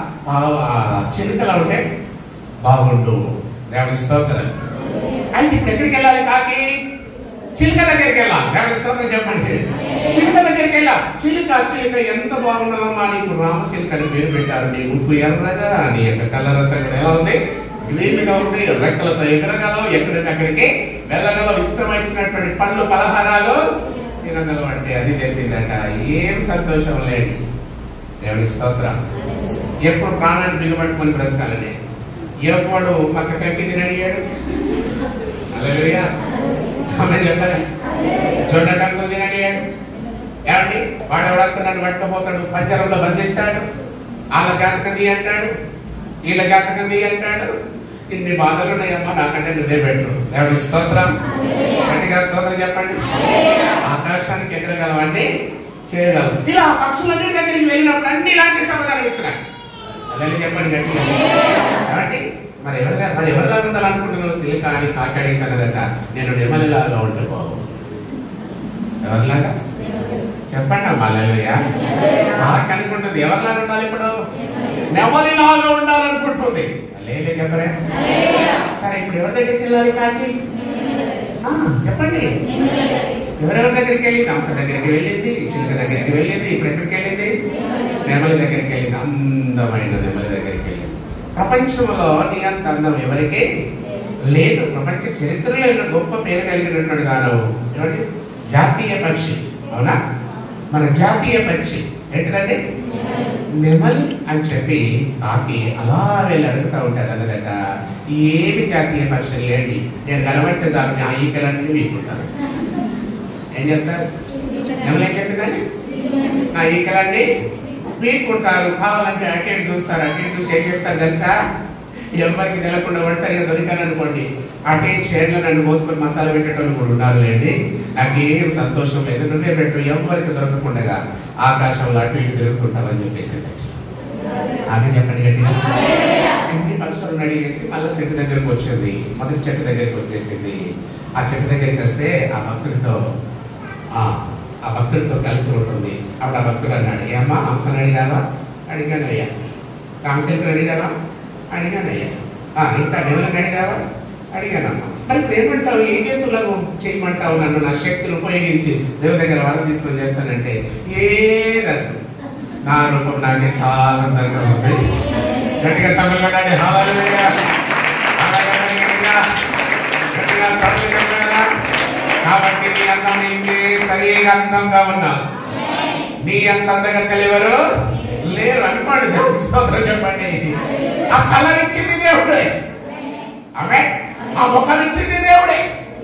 ఆ, చిలుకలా ఉంటే బాగుండు దేవునికి స్తోత్రం అయితే ఇప్పుడు ఎక్కడికి వెళ్ళాలి కాకి చిలుక దగ్గరికి వెళ్ళాలి దేవుడి స్తోత్రం చెప్పండి చిలుక దగ్గరికి వెళ్ళా చిలుక చిలుక ఎంత బాగున్నావమ్మా నీకు రామ చిలుక అని పేరు పెట్టారు నీ ముక్కు ఎర్రగా నీ యొక్క కలర్ అంతా కూడా ఎలా ఉంది గ్రీన్ గా ఉంది రెక్కలతో ఎగరగలవు ఎక్కడైనా అక్కడికి వెళ్ళగలవు ఇష్టమైనటువంటి పళ్ళు పలహారాలు తినగలవు అంటే అది చెప్పిందట ఏం సంతోషం లేండి దేవునికి స్తోత్రం ఎప్పుడు ప్రాణాన్ని బిగబట్టుకొని బ్రతకాలని ఎప్పుడు మక్క కంకి అడిగాడు అలలుయా ఆమె చెప్పలే జొండ కంకులు తినడిగాడు ఏమండి వాడు ఎవడొస్తే నన్ను పట్టుకపోతాడు పంజరంలో బంధిస్తాడు వాళ్ళ జాతకం తీ అంటాడు వీళ్ళ జాతకం తీ అంటాడు ఇన్ని బాధలు ఉన్నాయమ్మా నాకంటే నువ్వే బెటర్ దేవుడికి స్తోత్రం గట్టిగా స్తోత్రం చెప్పండి ఆకాశానికి ఎగరగలవన్నీ చేయగలవు ఇలా పక్షులన్నిటి దగ్గరికి వెళ్ళినప్పుడు అన్ని ఇలాంటి సమాధానం ఇచ్చినాయి అదే చెప్పండి గట్టిగా కాబట్టి మరి ఎవరిగా మరి ఎవరిలాగా ఉండాలనుకుంటున్నావు సిలిక అని కాకాడి కన్నదట నేను నెమలిలాగా ఉంటే బాగు ఎవరిలాగా చెప్పండి అమ్మా అల్లెలుయ్య కాకి అనుకుంటుంది ఎవరిలాగా ఉండాలి ఇప్పుడు నెమలిలాగా ఉండాలనుకుంటుంది లేలే చెప్పరే సరే ఇప్పుడు ఎవరి దగ్గరికి వెళ్ళాలి కాకి ఆ, చెప్పండి ఎవరెవరి దగ్గరికి వెళ్ళింది అంశ దగ్గరికి వెళ్ళింది చిలుక దగ్గరికి వెళ్ళింది ఇప్పుడు ఎక్కడికి వెళ్ళింది నెమలి దగ్గరికి వెళ్ళింది అందమైన నెమలి దగ్గరికి వెళ్ళింది ప్రపంచంలో నీ అంత అందం ఎవరికి లేదు ప్రపంచ చరిత్రలో ఉన్న గొప్ప పేరు కలిగినటువంటి దాను ఏమంటే జాతీయ పక్షి అవునా మన జాతీయ పక్షి ఏంటిదండి నెమలి అని చెప్పి కాకి అలా వెళ్ళి అడుగుతూ ఉంటుంది అన్నదట ఏమి జాతీయ పక్షులు లేండి నేను కనబడితే దాన్ని ఆ ఈకలన్నీ వీకుంటాను ఏం చేస్తారు నెమలి ఏం చెప్పిందండి నా ఈకలన్నీ వీక్కుంటారు కావాలంటే అటు ఇటు చూస్తారు అటు ఇటు చూసి ఏం చేస్తారు తెలుసా ఎవరికి తెలకుండా ఒంటరిగా దొరికాను అనుకోండి అటే చైర్లో నన్ను కోసుకొని మసాలా పెట్టేటోళ్ళు కూడా ఉన్నారులేండి నాకేం సంతోషం లేదు నువ్వే పెట్టు ఎవరికి దొరకకుండా ఆకాశంలో అటు ఇటు తిరుగుతుంటావని చెప్పేసి ఆమె చెప్పండి గట్టిగా ఎన్ని పక్షులను అడిగేసి మళ్ళీ చెట్టు దగ్గరకు వచ్చింది మొదటి చెట్టు దగ్గరికి వచ్చేసింది ఆ చెట్టు దగ్గరికి వస్తే ఆ భక్తుడితో ఆ ఆ భక్తుడితో కలిసి ఉంటుంది అప్పుడు ఆ భక్తుడు అన్నాడు ఏమ్మా హంసను అడిగావా అడిగాను అయ్యా రామచంద్రుడు అడిగావా అడిగాను అయ్యా ఆ, ఇంకా నెవలను అడిగావా అడిగానమ్మా మరి ఇప్పుడు ఏమంటావు ఏ చేతులకు చేయమంటావు నన్ను నా శక్తులు ఉపయోగించి దేవుని దగ్గర వరం తీసుకొని చేస్తానంటే ఏదద్దు నా రూపం నాకే చాలా అందంగా ఉంది గట్టిగా చప్పలు కొట్టండి హల్లెలూయా హల్లెలూయా గట్టిగా గట్టిగా చప్పలు కొట్టారా కాబట్టి నీ అందం నీకే సరిగా అందంగా ఉన్నావు నీ అంత అందంగా కలివరు లేరు అనుకోండి దేవుడికి స్తోత్రం చెప్పండి ఆ కలర్ ఇచ్చింది దేవుడే ఆమె ఆ ముఖం ఇచ్చింది దేవుడే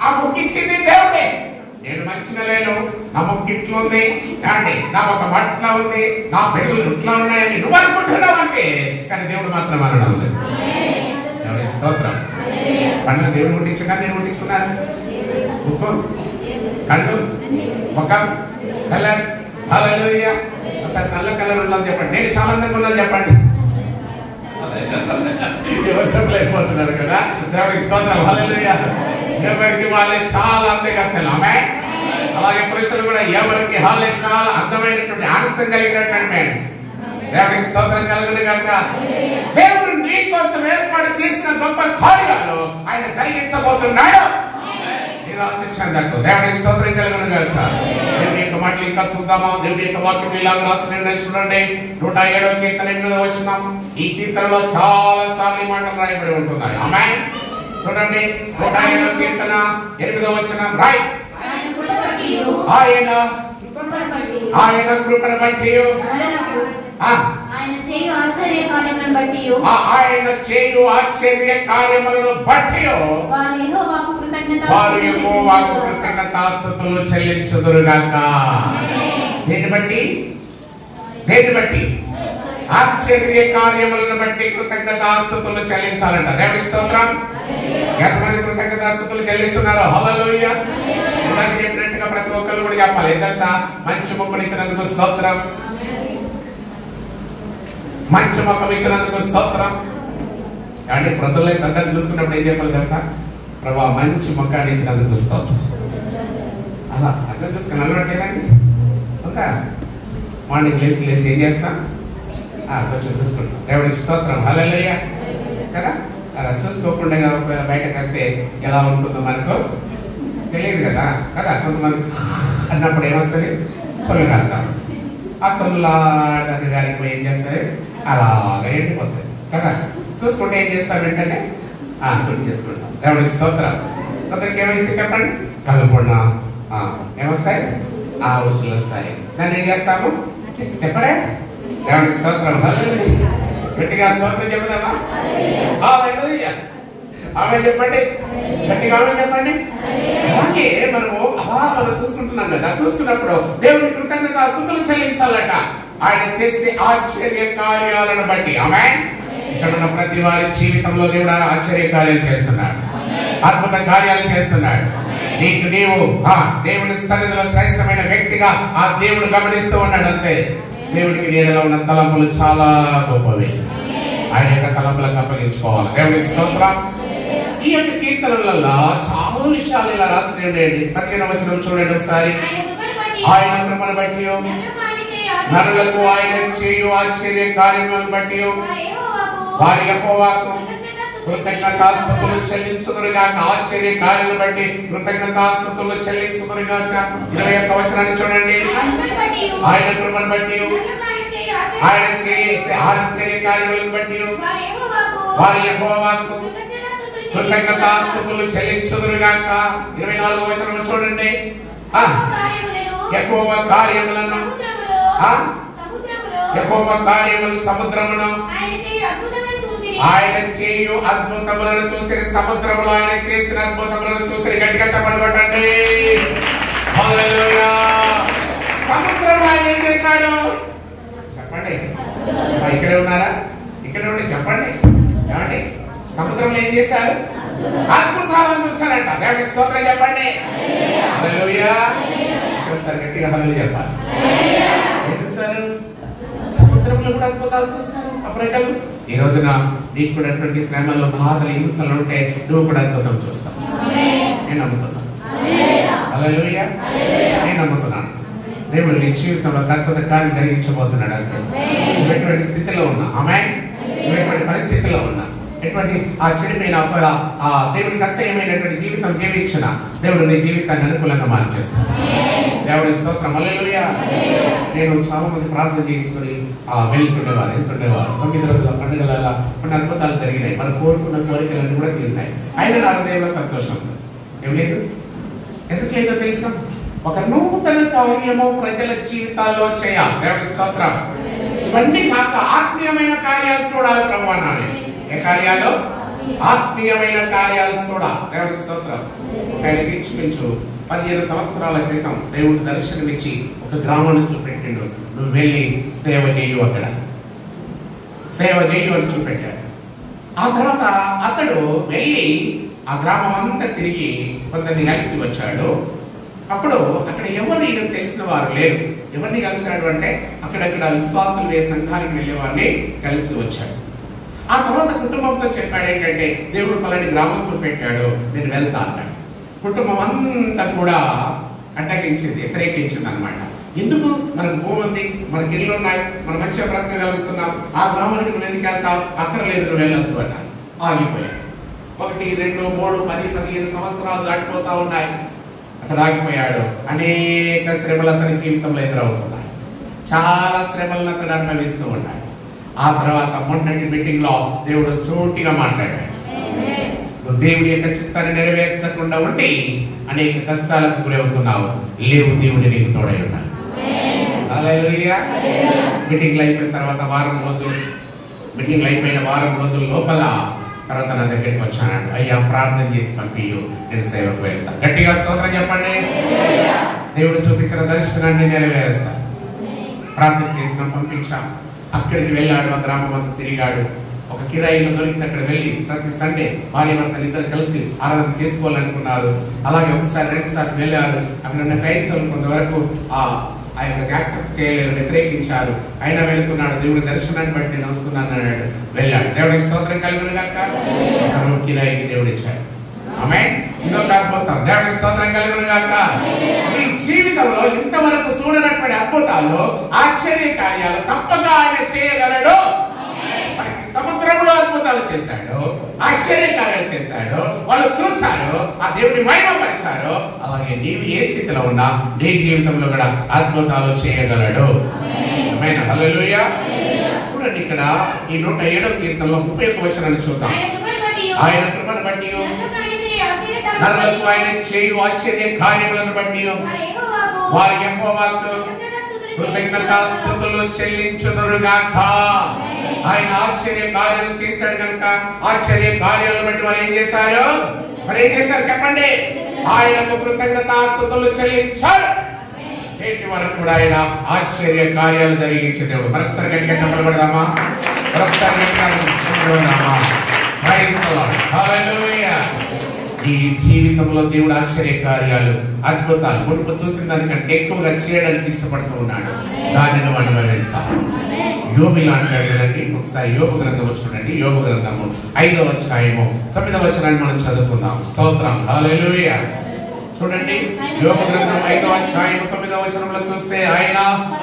ఆ ముక్కు ఇచ్చింది దేవుడే నేను మంచిగా లేను నా ముక్కు ఇట్లా ఉంది ఏమండి నా ఒక మట్ల ఉంది నా పిల్లలు ఇట్లా ఉన్నాయని నువ్వు అనుకుంటున్నావు అంతే కానీ దేవుడు మాత్రం అనడం లేదు దేవుడికి స్తోత్రం కళ్ళు దేవుడు ముట్టించున్నా నేను ముట్టించుకున్నాను ముక్కు కళ్ళు ముఖం కలర్ హల్లెలూయా ఒకసారి నల్ల కలర్ ఉందని చెప్పండి నేను చాలా అందంగా ఉన్నాను చెప్పండి ఎవరు చెప్పలేకపోతున్నారు కదా దేవుడికి స్తోత్రం హల్లెలూయా ఎవరికి వాళ్ళే చాలా అందగత్తెలు ఆమె అలాగే పురుషులు కూడా ఎవరికి వాళ్ళే చాలా అందమైనటువంటి ఆనందం కలిగినటువంటి మేడ్స్ దేవుడికి స్తోత్రం కలుగును కనుక దేవుడు నీ కోసం ఏర్పాటు చేసిన గొప్ప కార్యాలు ఆయన జరిగించబోతున్నాడు నిరాశించందకు దేవునికి స్తోత్రం కలుగును గాక దేవుని యొక్క మాటలు ఇంకా చూద్దామా దేవుని యొక్క వాక్యం ఇలాగ రాసిన చూడండి నూట ఏడవ కీర్తన ఎనిమిదో వచ్చినాం ఈ కీర్తనలో చాలా సార్లు ఈ మాటలు రాయబడి ఉంటున్నాయి ఆమె చూడండి నూట ఏడవ కీర్తన ఎనిమిదో వచ్చిన రైట్ ఆయన కృపబట్టియు, ఆయన కృపను బట్టియు, ఆయన కృపను బట్టి నరులకు ఆ, ఆయన చేయు ఆశ్చర్య కార్యములను బట్టియు ఆ ఆయన చేయు ఆశ్చర్య కార్యములను బట్టి వారు యెహోవాకు కృతజ్ఞత వారు యెహోవాకు కృతజ్ఞతాస్తుతులు చెల్లించుదురుగాక దేన్ని బట్టి దేన్ని బట్టి ఆశ్చర్య కార్యములను బట్టి కృతజ్ఞతాస్తుతులు చెల్లించాలంట దేవుడికి స్తోత్రం ఎంతమంది కృతజ్ఞతాస్తుతులు చెల్లిస్తున్నారు హల్లెలూయ ఇందాక చెప్పినట్టుగా ప్రతి ఒక్కరు కూడా చెప్పాలి ఏం తెలుసా మంచి మొక్కలు ఇచ్చినందుకు స్తోత్రం మంచి మొక్కలు ఇచ్చినందుకు స్తోత్రం అంటే ప్రజలే సందర్భం చూసుకున్నప్పుడు ఏం చెప్పాలి తెలుసా ప్రభా మంచి మొక్క ఇచ్చినందుకు స్తోత్రం అలా అర్థం చూసుకుని అలవాట్లేదండి ఇంకా మార్నింగ్ లేచి లేచి ఏం చేస్తాం ఆ, కొంచెం చూసుకుంటాం దేవుడికి స్తోత్రం హల్లెలూయ కదా అలా చూసుకోకుండా ఒకవేళ బయటకు వస్తే ఎలా ఉంటుందో మనకు తెలియదు కదా కదా కొంతమంది అన్నప్పుడు ఏమొస్తుంది చొల్లు కలుగుతాం ఆ చొల్లులా గారికి పోయి ఏం చేస్తుంది అలాగా ఎండిపోతుంది కదా చూసుకుంటే ఏం చేస్తాం వెంటనే ఆ, తుడి చేసుకుంటాం దేవుడికి స్తోత్రం కొందరికి ఏమైస్తే చెప్పండి కలుపుకున్నా ఏమొస్తాయి ఆ ఊసులు వస్తాయి దాన్ని ఏం చేస్తాము తీసి చెప్పరే దేవుడికి స్తోత్రం హల్లెలూయా గట్టిగా స్తోత్రం చెబుదామా హల్లెలూయా ఆమె చెప్పండి గట్టిగా ఆమె చెప్పండి అలాగే మనము అలా మనం చూసుకుంటున్నాం కదా చూస్తున్నప్పుడు దేవుని కృతజ్ఞత స్థుతులు చెల్లించాలట ఆయన చేసే ఆశ్చర్య కార్యాలను బట్టి ఆమె ఇక్కడ ఉన్న ప్రతి వారి జీవితంలో దేవుడు ఆశ్చర్య కార్యాలు చేస్తున్నాడు అద్భుత కార్యాలు చేస్తున్నాడు నీకు నీవు ఆ దేవుని సన్నిధిలో శ్రేష్టమైన వ్యక్తిగా ఆ దేవుడు గమనిస్తూ ఉన్నాడు అంతే దేవుడికి నీడలో ఉన్న తలంపులు చాలా గొప్పవి ఆయన యొక్క తలంపులకు అప్పగించుకోవాలి దేవునికి స్తోత్రం ఈ యొక్క కీర్తనలలో చాలా విషయాలు ఇలా రాసి ఉండేయండి పదిహేను వచ్చిన చూడండి ఒకసారి ఆయన కృపను బట్టి ఆయన కృపను బట్టి నరులకు ఆయన చేయు ఆశ్చర్య నరులకు ఆయన చేయు ఆశ్చర్య కార్యములను బట్టి వారి యెహోవాకు వారి యెహోవాకు కృతజ్ఞతాస్తుతులు కృతజ్ఞతాస్తుతులు చెల్లించుదురుగాక ఆశ్చర్య కార్యాలను బట్టి కృతజ్ఞతాస్తుతులు చెల్లించుదురుగాక ఇరవై ఒక్క వచనాన్ని చూడండి ఆయన కృపను బట్టియు, ఆయన కృపను బట్టి నరులకు ఆయన చేయు ఆశ్చర్య ఆయన చేసే ఆశ్చర్య కార్యములను బట్టి వారి యెహోవాకు వారి యెహోవాకు కృతజ్ఞతాస్తుతులు కృతజ్ఞతాస్తుతులు చెల్లించుదురుగాక ఇరవై నాలుగు వచనం చూడండి ఆ కార్యములను యెహోవ కార్యములను సముద్రములో ఆ? సముద్రములో యెహోవ కార్యములు సముద్రమును ఆయన చేయు అద్భుతములను చూసిరి. ఆయన చేయు అద్భుతములను చూసిన సముద్రములో ఆయన చేసిన అద్భుతములను చూసిన గట్టిగా చెప్పండి కొట్టండి హల్లెలూయా. సముద్రంలో ఆయన ఏం చేశాడు చెప్పండి ఆ, ఇక్కడే ఉన్నారా ఇక్కడే ఉండి చెప్పండి ఏమండి సముద్రంలో ఏం చేశారు అద్భుతాలను చూస్తారంట దేవుడికి స్తోత్రం చెప్పండి హల్లెలూయా ఒకసారి గట్టిగా హల్లెలూయా చెప్పాలి ఏం చూస్తారు సముద్రంలో కూడా అద్భుతాలు చూస్తారు ఆ ప్రజలు ఈ రోజున నీకు కూడా అటువంటి శ్రమలు బాధలు హింసలు ఉంటే నువ్వు కూడా అద్భుతం చూస్తావు నేను నమ్ముతున్నాను హల్లెలూయా నేను నమ్ముతున్నాను దేవుడు నీ జీవితంలో ఒక అద్భుత కార్యం జరిగించబోతున్నాడు అంతే నువ్వు ఎటువంటి స్థితిలో ఉన్నా ఆమె నువ్వు ఎటువంటి పరిస్థితిలో ఉన్నా ఎటువంటి ఆ చెడిపోయిన ఒకవేళ ఆ దేవుడికి అసహ్యమైనటువంటి జీవితం జీవించిన దేవుడు నీ జీవితాన్ని అనుకూలంగా మార్చేస్తాడు దేవుడి స్తోత్రం హల్లెలూయా నేను చాలా మంది ప్రార్థన చేయించుకొని ఆ వెళ్తుండేవారు వెళ్తుండేవారు తొమ్మిది రోజుల పండుగల కొన్ని అద్భుతాలు జరిగినాయి మనం కోరుకున్న కోరికలన్నీ కూడా తీరినాయి అయినా నా హృదయంలో సంతోషం ఏం లేదు ఎందుకు లేదో తెలుసా ఒక నూతన కార్యము ప్రజల జీవితాల్లో చేయాలి దేవుడి స్తోత్రం ఇవన్నీ కాక ఆత్మీయమైన కార్యాలు చూడాలి ప్రభు అన్నాడు ఏ కార్యాలు ఆత్మీయమైన కార్యాలు చూడ దేవుడికి స్తోత్రం ఆయనకి ఇంచుమించు పదిహేను సంవత్సరాల క్రితం దేవుడు దర్శనమిచ్చి ఒక గ్రామాన్ని చూపెట్టిండు నువ్వు వెళ్ళి సేవ చేయు అక్కడ సేవ చేయు అని చూపెట్టాడు ఆ తర్వాత అతడు వెళ్ళి ఆ గ్రామం అంతా తిరిగి కొందరిని కలిసి వచ్చాడు అప్పుడు అక్కడ ఎవరు ఈయన తెలిసిన వారు లేరు ఎవరిని కలిశాడు అంటే అక్కడక్కడ విశ్వాసం వే సంఘానికి వెళ్ళే వారిని కలిసి వచ్చాడు ఆ తర్వాత కుటుంబంతో చెప్పాడు ఏంటంటే దేవుడు పలాని గ్రామం చూపెట్టాడు నేను వెళ్తా అన్నాడు కుటుంబం అంతా కూడా అడ్డగించింది వ్యతిరేకించింది అనమాట ఎందుకు మనకు భూమి ఉంది మనకి ఇల్లు ఉన్నాయి మనం మంచిగా బ్రతకగలుగుతున్నాం ఆ గ్రామానికి నువ్వు ఎందుకు వెళ్తావు అక్కర్లేదు నువ్వు వెళ్ళొద్దు అన్నారు ఆగిపోయాడు ఒకటి రెండు మూడు పది పదిహేను సంవత్సరాలు దాటిపోతా ఉన్నాయి అతడు ఆగిపోయాడు అనేక శ్రమలు అతని జీవితంలో ఎదురవుతున్నాయి చాలా శ్రమలను అతడు అనుభవిస్తూ ఉన్నాడు ఆ తర్వాత మొన్నటి మీటింగ్ లో దేవుడు సూటిగా మాట్లాడాడు నువ్వు దేవుడి యొక్క చిత్తాన్ని నెరవేర్చకుండా ఉండి అనేక కష్టాలకు గురవుతున్నావు లేవు దేవుడి నీకు తోడై ఉన్నాడు హల్లెలూయా మీటింగ్లు అయిపోయిన తర్వాత వారం రోజులు మీటింగ్లు అయిపోయిన వారం రోజుల లోపల తర్వాత నా దగ్గరికి వచ్చాను అయ్యా ప్రార్థన చేసి పంపియు నేను సేవకు వెళ్తా గట్టిగా స్తోత్రం చెప్పండి దేవుడు చూపించిన దర్శనాన్ని నెరవేరుస్తా ప్రార్థన చేసినాం పంపించాం అక్కడికి వెళ్ళాడు ఆ గ్రామం అంతా తిరిగాడు ఒక కిరాయిలో దొరికింది అక్కడ వెళ్ళి ప్రతి సండే భార్య భర్తలు ఇద్దరు కలిసి ఆరాధన చేసుకోవాలనుకున్నారు అలాగే ఒకసారి రెండు సార్లు వెళ్ళారు అక్కడ ఉన్న క్రైస్తవులు కొంతవరకు ఆ ఆ యొక్క యాక్సెప్ట్ చేయలేరు వ్యతిరేకించారు అయినా వెళుతున్నాడు దేవుడి దర్శనాన్ని బట్టి నేను వస్తున్నాను అన్నాడు వెళ్ళాడు దేవుడికి స్తోత్రం కలుగును గాక మరో కిరాయికి దేవుడు ఇచ్చాడు ఆమె ఇదొక అద్భుతం దేవుడికి స్తోత్రం కలుగును గాక నీ జీవితంలో ఇంతవరకు చూడనటువంటి అద్భుతాలు ఆశ్చర్య కార్యాలు తప్పక ఆయన చేయగలడు మనకి సముద్రంలో అద్భుతాలు చేశాడు ఆశ్చర్య కార్యాలు చేశాడు వాళ్ళు చూశారు ఆ దేవుని మహిమపరిచారు అలాగే నీవు ఏ స్థితిలో ఉన్నా నీ జీవితంలో కూడా అద్భుతాలు చేయగలడు ఆమేన్. హల్లెలూయా చూడండి ఇక్కడ ఈ నూట ఏడవ కీర్తనలో ముప్పై ఒక వచనాన్ని చూద్దాం ఆయన కృపను బట్టి ఆయన కృపను బట్టి నన్ను కడిచే ఆశ్చర్యకరమైన నరులకు ఆయన చేయు ఆశ్చర్య కార్యములను బట్టి మరి యెహోవాకు వారి యెహోవాకు కృతజ్ఞతాస్తుతులు కృతజ్ఞతాస్థుతులు చెల్లించుదురుగాక ఆయన ఆశ్చర్య కార్యాలు చేశాడు కనుక ఆశ్చర్య కార్యాలను బట్టి వారు ఏం చేశారు మరి ఏం చేశారు చెప్పండి ఆయనకు కృతజ్ఞతాస్థుతులు చెల్లించారు నేటి వరకు కూడా ఆయన ఆశ్చర్య కార్యాలు జరిగించే దేవుడు మరొకసారి గట్టిగా చెప్పలు పెడదామా మరొకసారి గట్టిగా చెప్పలు పెడదామా Praise the Lord. Hallelujah. ఈ జీవితంలో దేవుడు ఆశ్చర్య కార్యాలు అద్భుతాలు మునుపు చూసిన దానికంటే ఎక్కువగా చేయడానికి ఇష్టపడుతూ ఉన్నాడు దానిని మనం అనుభవించాలి యోబిలా అంటాడు కదండి ఒకసారి యోగ గ్రంథం చూడండి యోగ గ్రంథము ఐదవ అధ్యాయము తొమ్మిదవ వచనాన్ని మనం చదువుకుందాం స్తోత్రం హల్లెలూయా చూడండి యోగ గ్రంథం ఐదవ అధ్యాయము తొమ్మిదవ వచనంలో చూస్తే ఆయన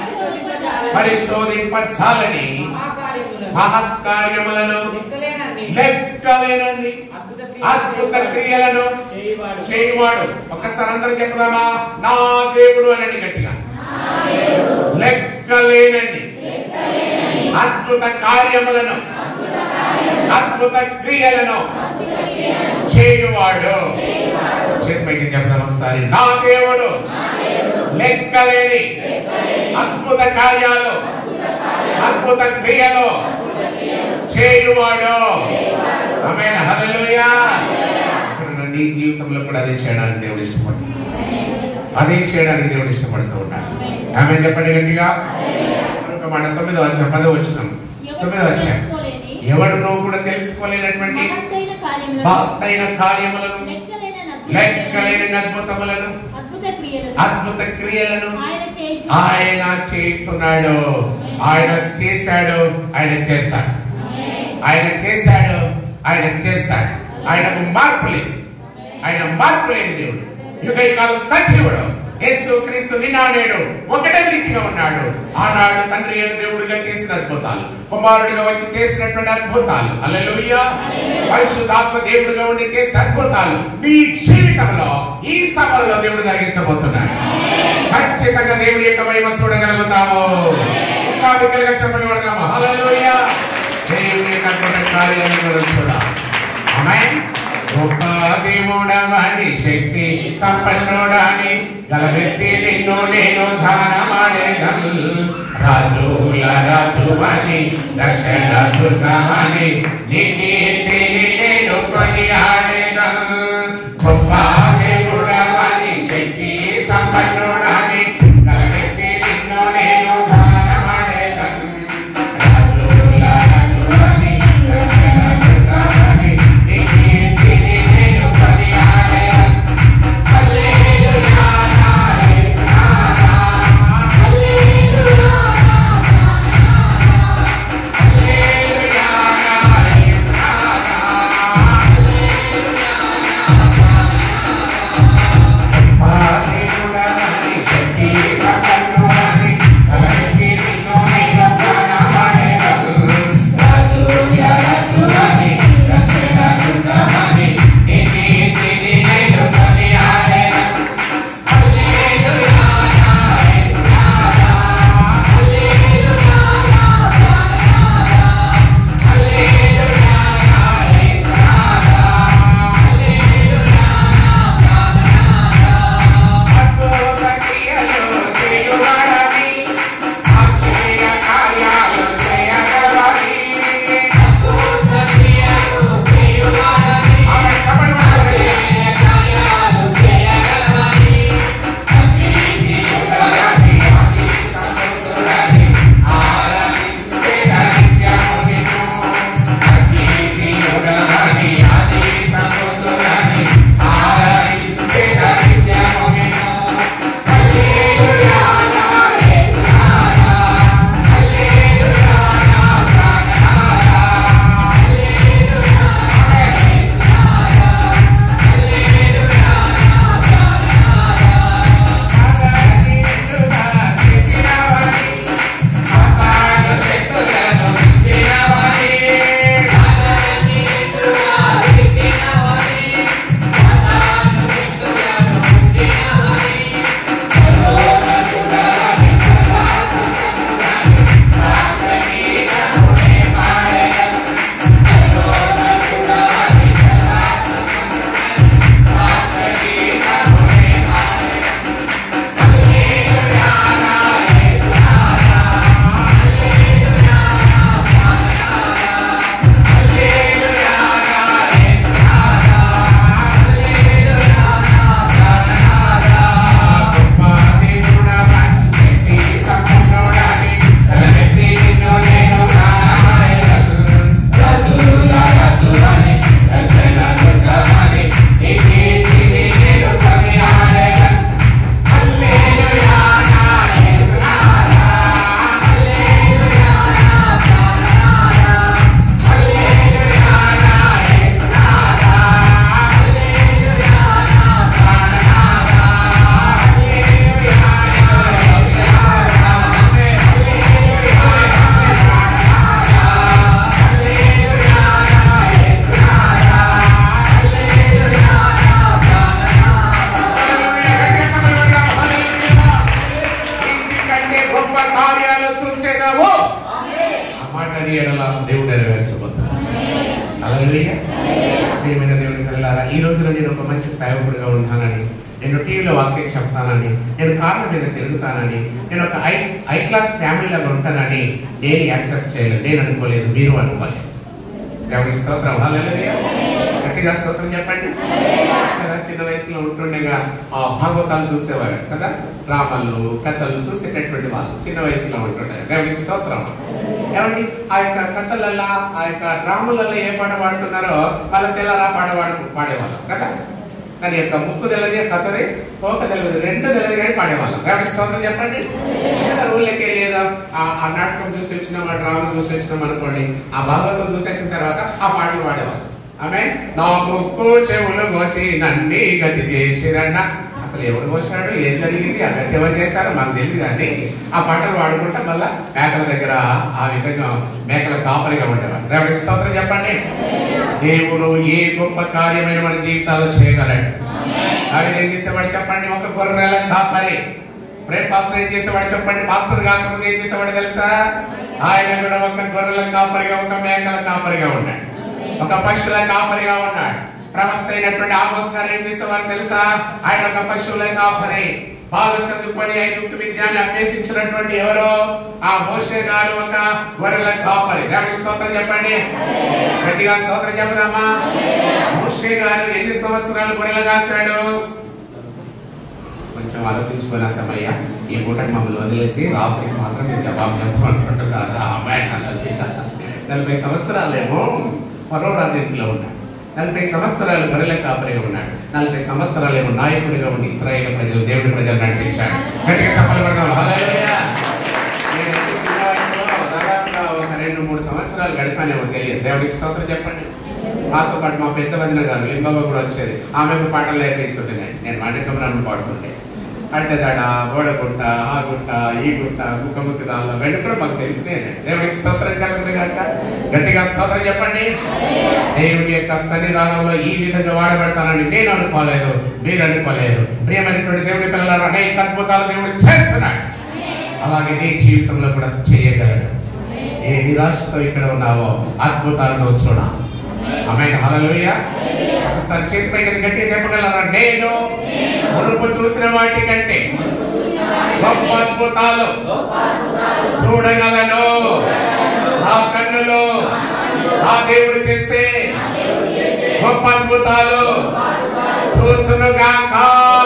పరిశోధింపచాలని మహత్కార్యములను లెక్కలేనండి అద్భుత క్రియలను చేయవాడు ఒక్కసారి అందరం చెప్పుదామా నా దేవుడు అనండి గట్టిగా లెక్కలేనండి అద్భుత కార్యములను అద్భుత క్రియలను చేయువాడు చెప్పైకి చెప్తాను ఒకసారి నా దేవుడు లెక్కలేని అద్భుత కార్యాలు అద్భుత క్రియలు చేయువాడు ఆమేన్ హల్లెలూయా ఇప్పుడు నీ జీవితంలో కూడా అదే చేయడానికి దేవుడు ఇష్టపడుతున్నాడు అదే చేయడానికి దేవుడు ఇష్టపడుతూ ఉన్నాడు ఆమె చెప్పండి గట్టిగా మరొక మాట తొమ్మిదో వచ్చాం పదో వచ్చినాం తొమ్మిదో వచ్చాం ఎవడు నువ్వు కూడా తెలుసుకోలేనటువంటి మహత్తైన కార్యములను, బాత్తైన కార్యములను లెక్కలేని లెక్కలేని అద్భుతములను అద్భుత క్రియలను అద్భుత క్రియలను ఆయన చేయుచు. ఆయన చేస్తున్నాడు ఆయన చేశాడు ఆయన చేస్తాడు ఆయన చేశాడు ఆయన చేస్తాడు ఆయనకు మార్పు లేదు ఆయన మార్పు లేని దేవుడు యుగ యుగాలు సజీవుడు యేసు క్రీస్తు నిన్న నేడు ఒకటే రీతిగా ఉన్నాడు ఆనాడు తండ్రి అయిన దేవుడిగా చేసిన అద్భుతాలు కుమారుడిగా వచ్చి చేసినటువంటి అద్భుతాలు అల్లెలుయ్యా పరిశుద్ధాత్మ దేవుడిగా ఉండి చేసే అద్భుతాలు నీ జీవితంలో ఈ సభలో దేవుడు జరిగించబోతున్నాడు ఖచ్చితంగా దేవుడి యొక్క మహిమ చూడగలుగుతాము ఇంకా బిగ్గరగా చెప్పని పడదాము హల్లెలూయా దేవుని యొక్క అద్భుత కార్యాలను మనం చూడాలి ఆమేన్ గొప్ప దేవుడవని శక్తి సంపన్నుడని గలబెత్తి నిన్ను నేను ధనమాడేదం రాజుల రాజువని రక్షణ దుర్గమని నీ కీర్తిని నేను నీ ఎడల దేవుడు నెరవేర్చబోతున్నాడు హల్లెలూయా ప్రియమైన దేవుని పిల్లలారా ఈ రోజున నేను ఒక మంచి సేవకుడిగా ఉంటానని నేను టీవీలో వాక్యం చెప్తానని నేను కార్ల మీద తిరుగుతానని నేను ఒక ఐ ఐ క్లాస్ ఫ్యామిలీలాగా ఉంటానని నేను యాక్సెప్ట్ చేయలేదు నేను అనుకోలేదు మీరు అనుకోలేదు దేవుని స్తోత్రం హల్లెలూయా గట్టిగా స్తోత్రం చెప్పండి కదా చిన్న వయసులో ఉంటుండగా ఆ భాగవతాలు చూసేవారు కదా డ్రామాలు కథలు చూసేటటువంటి వాళ్ళు చిన్న వయసులో ఉంటుండే దేవునికి స్తోత్రం ఏమండి ఆ యొక్క కథలలో ఆ యొక్క డ్రామాలలో ఏ పాట పాడుతున్నారో వాళ్ళ తెల్లరా పాట పాడు పాడేవాళ్ళం కదా దాని యొక్క ముక్కు తెల్లది కథది తోక తెల్లది రెండు తెల్లది కానీ పాడేవాళ్ళం దేవునికి స్తోత్రం చెప్పండి కదా ఊళ్ళకి లేదా ఆ నాటకం చూసి వచ్చినాం ఆ డ్రామా చూసి వచ్చినాం అనుకోండి ఆ భాగవతం చూసి వచ్చిన తర్వాత ఆ పాటలు పాడేవాళ్ళం ఆమె నా ముక్కు చెవులు కోసి నన్ని గతి చేసిరన్న అసలు ఎవడు కోసాడు ఏం జరిగింది ఆ గతి ఎవరు చేశారో మాకు తెలియదు కానీ ఆ పాటలు పాడుకుంటా మళ్ళా మేకల దగ్గర ఆ విధంగా మేకల కాపరిగా ఉండేవాడు దేవుడికి స్తోత్రం చెప్పండి దేవుడు ఏ గొప్ప కార్యమైన మన జీవితాల్లో చేయగలడు అవి ఏం చేసేవాడు చెప్పండి ఒక గొర్రెల కాపరి ప్రేమ్ పాస్టర్ ఏం చేసేవాడు చెప్పండి పాస్టర్ కాకపోతే ఏం చేసేవాడు తెలుసా ఆయన కూడా ఒక గొర్రెల కాపరిగా ఒక మేకల కాపరిగా ఉన్నాడు ఒక పశువుల కాపరిగా ఉన్నాడు ప్రవక్త అయినటువంటి ఆమోస్ గారు ఏం చేసేవారు తెలుసా ఆయన ఒక పశువుల కాపరి బాగా చదువుకొని ఐగుప్తు విద్యాన్ని అభ్యసించినటువంటి ఎవరో ఆ మోషే గారు ఒక గొర్రెల కాపరి దేవుడికి స్తోత్రం చెప్పండి గట్టిగా స్తోత్రం చెప్పుదామా మోషే గారు ఎన్ని సంవత్సరాలు గొర్రెలు కాశాడు కొంచెం ఆలోచించుకొని అర్థమయ్యా ఈ పూటకి మమ్మల్ని వదిలేసి రాత్రికి మాత్రం నేను జవాబు చెప్పమంటున్నారు అమ్మాయి నలభై సంవత్సరాలేమో మరో రాజు ఇంట్లో ఉన్నాడు నలభై సంవత్సరాలు గొర్రెల కాపరిగా ఉన్నాడు నలభై సంవత్సరాలేమో నాయకుడిగా ఉండి ఇస్రాయేల్ ప్రజలు దేవుడి ప్రజలు నడిపించాడు గట్టిగా చెప్పలు పెడదాం హల్లెలూయా. నేనైతే చిన్న వయసులో దాదాపుగా ఒక రెండు మూడు సంవత్సరాలు గడిపానేమో తెలియదు దేవుడికి స్తోత్రం చెప్పండి మాతో పాటు మా పెద్ద వదిన గారు లింబమ్మ కూడా వచ్చేది ఆమెకు పాటలు నేర్పిస్తుంటేనే నేను మండకం పాడుతుంటే అడ్డదడ ఓడగుట్ట ఆ గుట్ట ఈ గుట్ట ముఖముఖి రాళ్ళ వెంట కూడా మాకు తెలిసినే దేవుడికి స్తోత్రం కలుగుతుంది కాక గట్టిగా స్తోత్రం చెప్పండి దేవుని యొక్క సన్నిధానంలో ఈ విధంగా వాడబడతానని నేను అనుకోలేదు మీరు అనుకోలేదు ప్రియమైనటువంటి దేవుని పిల్లలు అనేక అద్భుతాలు దేవుడు చేస్తున్నాడు అలాగే నీ జీవితంలో కూడా చేయగలడు ఏ నిరాశతో ఇక్కడ ఉన్నావో అద్భుతాలను చూడ ఆమె హల్లెలూయా ఒకసారి చేతిపై గట్టిగా చెప్పగలరా నేను మునుపు చూసిన వాటి కంటే గొప్ప అద్భుతాలు చూడగలను నా కన్నులు నా దేవుడు చేసే గొప్ప అద్భుతాలు చూచునుగాక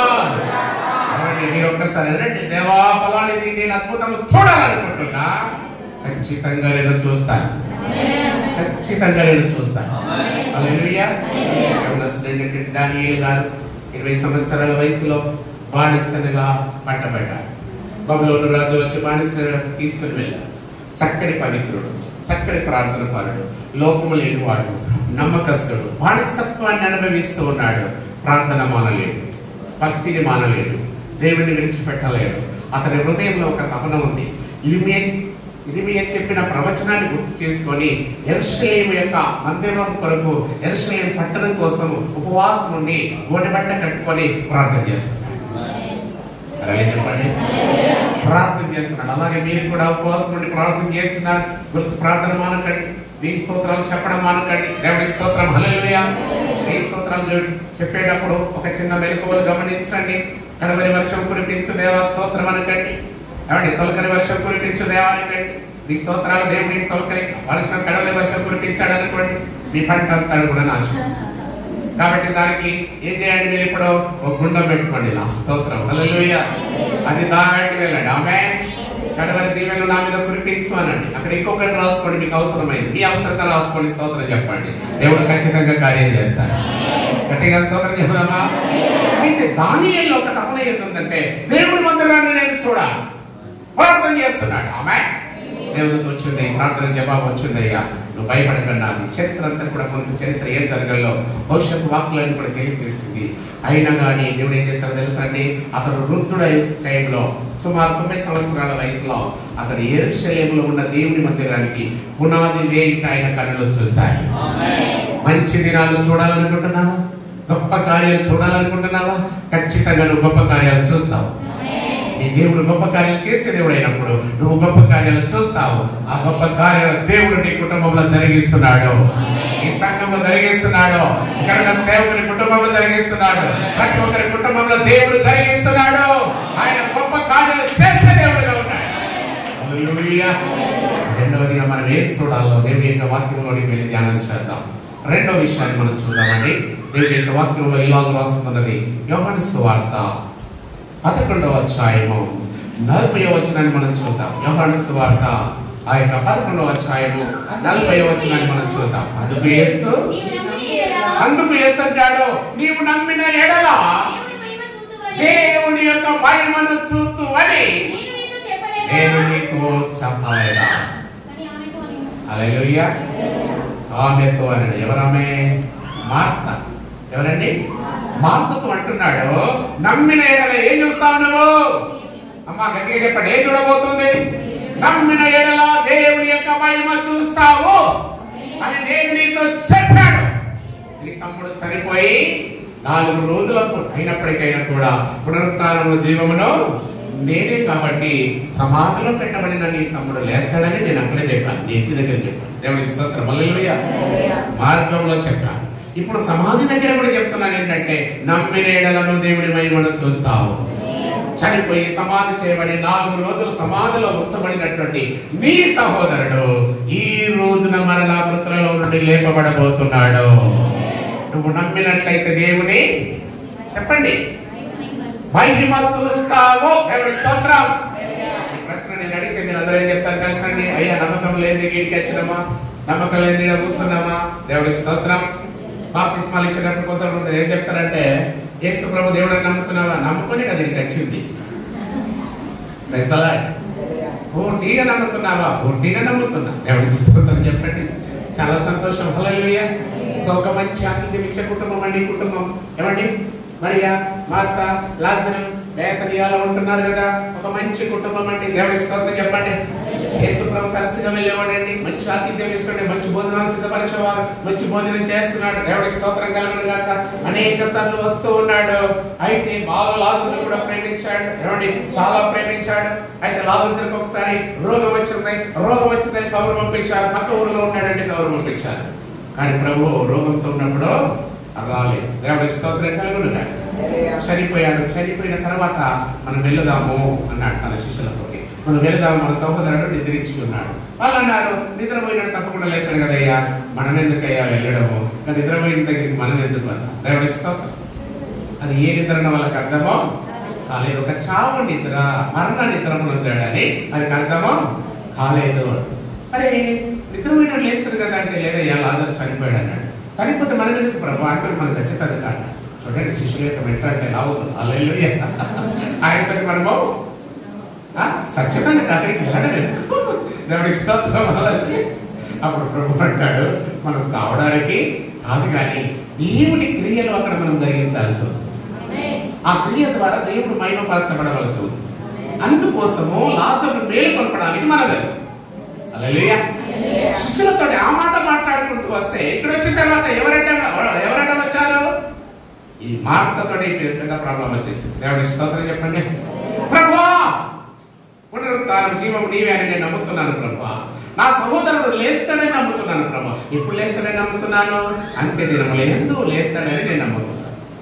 అనండి మీరు ఒక్కసారి అనండి దేవా ఫలానిది నేను అద్భుతం చూడాలనుకుంటున్నా ఖచ్చితంగా నేను చూస్తాను ఖచ్చితంగా నేను చూస్తాను హల్లెలూయా యవనస్తుడైనటువంటి దానియేలు గారు ఇరవై సంవత్సరాల వయసులో బానిసలుగా పట్టబడ్డాడు బబులోను రాజు వచ్చి బానిస తీసుకుని వెళ్ళాడు చక్కటి పవిత్రుడు చక్కటి ప్రార్థన పరుడు లోపము లేనివాడు నమ్మకస్తుడు బానిసత్వాన్ని అనుభవిస్తూ ఉన్నాడు ప్రార్థన మానలేడు భక్తిని మానలేడు దేవుడిని విడిచిపెట్టలేడు అతని హృదయంలో ఒక తపన ఉంది ఇరిమియా ఇరిమియా చెప్పిన ప్రవచనాన్ని గుర్తు చేసుకొని ఎరుషలేం యొక్క మందిరం కొరకు ఎరుషలేం పట్టణం కోసం ఉపవాసం ఉండి గోనెబట్ట కట్టుకొని ప్రార్థన చేస్తున్నాడు అలాగే చెప్పండి ప్రార్థన చేస్తున్నాడు అలాగే మీరు కూడా ఉపవాసం ఉండి ప్రార్థన చేస్తున్నారు గురుసు ప్రార్థన మానకండి మీ స్తోత్రాలు చెప్పడం మానకండి దేవుడి స్తోత్రం హల్లెలూయా మీ స్తోత్రాలు చెప్- చెప్పేటప్పుడు ఒక చిన్న మెలకువలు గమనించండి కడవరి వర్షం కురిపించు దేవా స్తోత్రం అనకండి ఏమండి తొలకరి వర్షం కురిపించు దేవా అనకండి మీ స్తోత్రాలు దేవుడికి తొలకరి వర్షం కడవరి వర్షం కురిపించాడు అనుకోండి మీ పంట అంతా కూడా నాశనం కాబట్టి దానికి ఏం చేయండి మీరు ఇప్పుడు ఒక గుండం పెట్టుకోండి నా స్తోత్రం హల్లెలూయా అది దాటి వెళ్ళండి ఆమె కడవరి దీవెనలు నా మీద కురిపించు అనండి అక్కడ ఇంకొకటి రాసుకోండి మీకు అవసరమైంది మీ అవసరత రాసుకోండి స్తోత్రం చెప్పండి దేవుడు ఖచ్చితంగా కార్యం చేస్తాడు గట్టిగా స్తోత్రం చెబుదామా అయితే దానిలో ఒక తపన ఏంటంటే దేవుడి మందిరాన్ని నేను చూడాలి ప్రార్థన చేస్తున్నాడు ఆమె దేవుడికి వచ్చింది ప్రార్థన జవాబు వచ్చింది అయ్యా నువ్వు భయపడకుండా నీ చరిత్ర అంతా కూడా కొంత చరిత్ర ఏం జరగల్లో భవిష్యత్తు వాక్కులను కూడా తెలియజేసింది అయినా కానీ దేవుడు ఏం చేశాడో తెలుసా అండి అతను వృద్ధుడు అయ్యే టైంలో సుమారు తొమ్మిది సంవత్సరాల వయసులో అతను ఎరుషలేములో ఉన్న దేవుని మందిరానికి పునాది వేయుట ఆయన కన్నులు చూశాయి మంచి దినాలు చూడాలనుకుంటున్నావా గొప్ప కార్యాలు చూడాలనుకుంటున్నావా ఖచ్చితంగా నువ్వు గొప్ప కార్యాలు చూస్తావు నీ దేవుడు గొప్ప కార్యాలు చేసే దేవుడు అయినప్పుడు నువ్వు గొప్ప కార్యాలు చూస్తావు ఆ గొప్ప కార్యాలు దేవుడు నీ కుటుంబంలో జరిగిస్తున్నాడు ఈ సంఘంలో జరిగిస్తున్నాడు ఇక్కడ ఉన్న సేవకుని కుటుంబంలో జరిగిస్తున్నాడు ప్రతి ఒక్కరి కుటుంబంలో దేవుడు జరిగిస్తున్నాడు ఆయన గొప్ప కార్యాలు చేసే దేవుడుగా ఉన్నాడు హల్లెలూయా. రెండవదిగా మనం ఏం చూడాలో దేవుని యొక్క వాక్యంలోనికి వెళ్ళి ధ్యానం చేద్దాం రెండో విషయాన్ని మనం చూద్దామండి దేవుని యొక్క వాక్యంలో ఇలాగ రాస్తున్నది యోహాను సువార్త పదకొండవ అధ్యాయము నలభై వచనాన్ని మనం చూద్దాం యోహాను సువార్త ఆ యొక్క పదకొండవ అధ్యాయము నలభై వచనాన్ని మనం చూద్దాం అందుకు యేసు నీవు నమ్మిన యెడల అందుకు యేసు అంటాడు నీవు నమ్మిన ఎడల దేవుని మహిమ చూతువని దేవుని యొక్క మహిమను చూస్తూ అని నేను నీతో చెప్పలేదా? నేను నీతో చెప్పలేదా కానీ ఆమెతో నేను అలెలుయ్యా ఆమెతో అన్నాడు ఎవరామె మార్త ఎవరండి మార్తతో అంటున్నాడు నమ్మిన ఎడల ఏం చూస్తావు నువ్వు అమ్మా గట్టిగా చెప్పండి ఏం చూడబోతుంది నమ్మిన ఎడల దేవుని యొక్క మహిమ చూస్తావు అని నేను నీతో చెప్పాడు నీ తమ్ముడు చనిపోయి నాలుగు రోజులకు అయినప్పటికైనా కూడా పునరుత్థానము జీవమును నేనే కాబట్టి సమాధిలో పెట్టబడిన నీ తమ్ముడు లేస్తాడని నేను అక్కడే చెప్పాను నీ ఇంటి దగ్గర చెప్పాను దేవుడికి స్తోత్రం హల్లెలూయా మార్గంలో చెప్పాను ఇప్పుడు సమాధి దగ్గర కూడా చెప్తున్నాను ఏంటంటే నమ్మిన ఎడలను దేవుని మహిమను చూస్తావు చనిపోయి సమాధి చేయబడి నాలుగు రోజులు సమాధిలో ఉంచబడినటువంటి నీ సహోదరుడు ఈ రోజున మరలా మృతులలో నుండి లేపబడబోతున్నాడు నువ్వు నమ్మినట్లయితే దేవుని చెప్పండి మహిమ చూస్తావు దేవుడి స్తోత్రం ఈ ప్రశ్న నేను అడిగితే మీరు అందరూ ఏం చెప్తారు తెలుసండి అయ్యా నమ్మకం లేదు గీడికి వచ్చినామా నమ్మకం లేదు ఈడ కూర్చున్నామా దేవుడికి స్తోత్రం బాప్తిస్మాలు ఇచ్చినప్పుడు కొంతమంది ఏం చెప్తారంటే యేసు ప్రభు దేవుడు నమ్ముతున్నావా నమ్ముకొని కదా ఇంటికి వచ్చింది Praise the Lord. పూర్తిగా నమ్ముతున్నావా పూర్తిగా నమ్ముతున్నా దేవుడికి స్తోత్రం చెప్పండి చాలా సంతోషం హల్లెలూయ సో ఒక మంచి ఆతిథ్యం ఇచ్చే కుటుంబం అండి ఈ కుటుంబం ఏమండి మరియా మార్త లాజరు బేతనియాలో ఉంటున్నారు కదా ఒక మంచి కుటుంబం అండి దేవుడికి స్తోత్రం చెప్పండి యేసు ప్రభు కలిసిగా వెళ్ళేవాడండి మంచి ఆతిథ్యం ఇస్తుండే మంచి భోజనాలు సిద్ధపరిచేవారు మంచి భోజనం చేస్తున్నాడు దేవుడికి స్తోత్రం కలుగును గాక అనేక సార్లు వస్తూ ఉన్నాడు అయితే బాగా లాజరును కూడా ప్రేమించాడు ఏమండి చాలా ప్రేమించాడు అయితే లాజరుకి ఒకసారి రోగం వచ్చింది రోగం వచ్చిందని కబురు పంపించారు పక్క ఊరిలో ఉన్నాడంటే కబురు పంపించారు కానీ ప్రభు రోగంతో ఉన్నప్పుడు రాలేదు దేవుడికి స్తోత్రం కలుగును గాక చనిపోయాడు చనిపోయిన తర్వాత మనం వెళదాము అన్నాడు తన శిష్యులతో మనం వెళదాము మన సహోదరుడు నిద్రించి ఉన్నాడు వాళ్ళు అన్నారు నిద్రపోయినాడు తప్పకుండా లేచాడు కదయ్యా మనం ఎందుకయ్యా వెళ్ళడము ఇంకా నిద్రపోయిన దగ్గరికి మనం ఎందుకు అన్నా దేవుడికి స్తోత్రం అది ఏ నిద్ర అన్న వాళ్ళకి అర్థమో కాలేదు ఒక చావు నిద్ర మరణ నిద్ర పొందాడని అది అర్థమో కాలేదు మరి నిద్రపోయిన లేస్తారు కదా అంటే లేదయ్యా లాజర్ చనిపోయాడు అన్నాడు చనిపోతే మనం ఎందుకు ప్రభు అంటే మనకు ఖచ్చితంగా కాట చూడండి శిష్యుల యొక్క మెంటర్ అంటే ఎలా అవుతుంది అల్లెల్లు ఆయనతో మనము ఆ, సత్యమైన అక్కడికి వెళ్ళడం ఎందుకు దేవుడికి స్తోత్రం హల్లెలూయా. అప్పుడు ప్రభు అంటాడు మనం చావడానికి కాదు కానీ దేవుని క్రియలు అక్కడ మనం జరిగించాల్సి ఉంది ఆ క్రియ ద్వారా దేవుడు మహిమపరచబడవలసి ఉంది అందుకోసము లాజరును మేలుకొల్పడానికి మనది అలలియా శిష్యులతో ఆ మాట మాట్లాడుకుంటూ వస్తే ఇక్కడ వచ్చిన తర్వాత ఎవరంట ఎవరంట వచ్చారు ఈ మార్తతో పెద్ద ప్రాబ్లం వచ్చేసింది దేవుడికి స్తోత్రం చెప్పండి ప్రభా పునరుత్థానం జీవం నీవే అని నేను నమ్ముతున్నాను ప్రభా నా సహోదరుడు లేస్తాడని నమ్ముతున్నాను ప్రభా ఎప్పుడు లేస్తాడని నమ్ముతున్నాను అంతే దినములు ఎందు లేస్తాడని నేను నమ్ముతున్నాను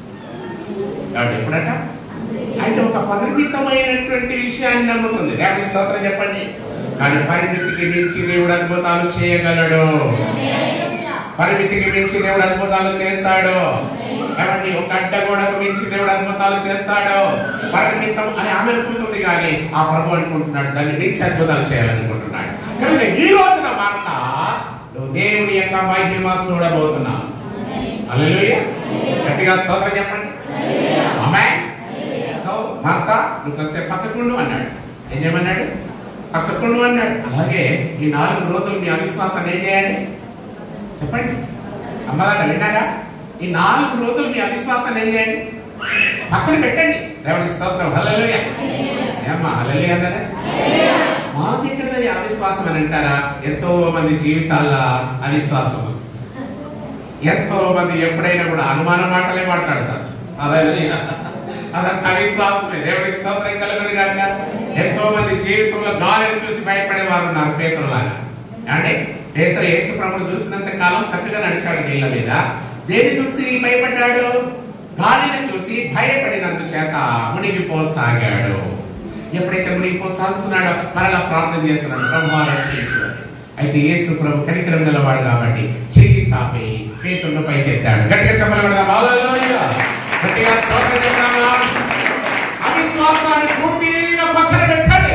కాబట్టి ఎప్పుడట అంటే ఒక పరిమితమైనటువంటి విషయాన్ని నమ్ముతుంది దేవుడికి స్తోత్రం చెప్పండి కానీ పరిమితికి మించి దేవుడు అద్భుతాలు చేయగలడు పరిమితికి మించి దేవుడు అద్భుతాలు చేస్తాడు ఏమండి ఒక అడ్డగోడకు మించి దేవుడు అద్భుతాలు చేస్తాడు పరిమితం అని ఆమె అనుకుంటుంది కానీ ఆ ప్రభు అనుకుంటున్నాడు దాన్ని మించి అద్భుతాలు చేయాలనుకుంటున్నాడు కనుక ఈ రోజున వార్త నువ్వు దేవుని యొక్క మహిమ చూడబోతున్నావు అల్లెలుయ్య గట్టిగా స్తోత్రం చెప్పండి ఆమె సో మార్త నువ్వు కాసేపు పక్కకుండు అన్నాడు ఏం చేయమన్నాడు పక్కకుండు అన్నాడు అలాగే ఈ నాలుగు రోజులు మీ అవిశ్వాసాన్ని ఏం చేయండి చెప్పండి అమ్మలాగా విన్నారా ఈ నాలుగు రోజులు మీ అవిశ్వాసాన్ని ఏం చేయండి పక్కన పెట్టండి దేవుడికి స్తోత్రం హల్లెలూయ ఏమ్మా హల్లెలూయ అన్నారా మాకు ఇక్కడ ఈ అవిశ్వాసం అని అంటారా ఎంతో మంది జీవితాల్లో అవిశ్వాసం ఉంది. ఎంతో మంది ఎప్పుడైనా కూడా అనుమాన మాటలే మాట్లాడతారు అదే అదంతా అవిశ్వాసమే దేవుడికి స్తోత్రం కలుగును గాక ఎంతో మంది జీవితంలో గాలిని చూసి భయపడేవారు ఉన్నారు పేతురులాగా అంటే పేతురు యేసు ప్రభుడు చూసినంత కాలం చక్కగా నడిచాడు నీళ్ళ మీద దేని చూసి భయపడ్డాడు గాలిని చూసి భయపడినంత చేత మునిగిపోసాగాడు ఎప్పుడైతే మునిగిపోసాగుతున్నాడో మరలా ప్రార్థన చేస్తున్నాడు ప్రభు రక్షించు అని. అయితే యేసు ప్రభు కనికరం గలవాడు కాబట్టి చెయ్యి చాపి పేతుడిని పైకి ఎత్తాడు గట్టిగా చెప్పగలగడదా హల్లెలూయా గట్టిగా స్తోత్రం చేస్తున్నామా అవిశ్వాసాన్ని పూర్తిగా పక్కన పెట్టండి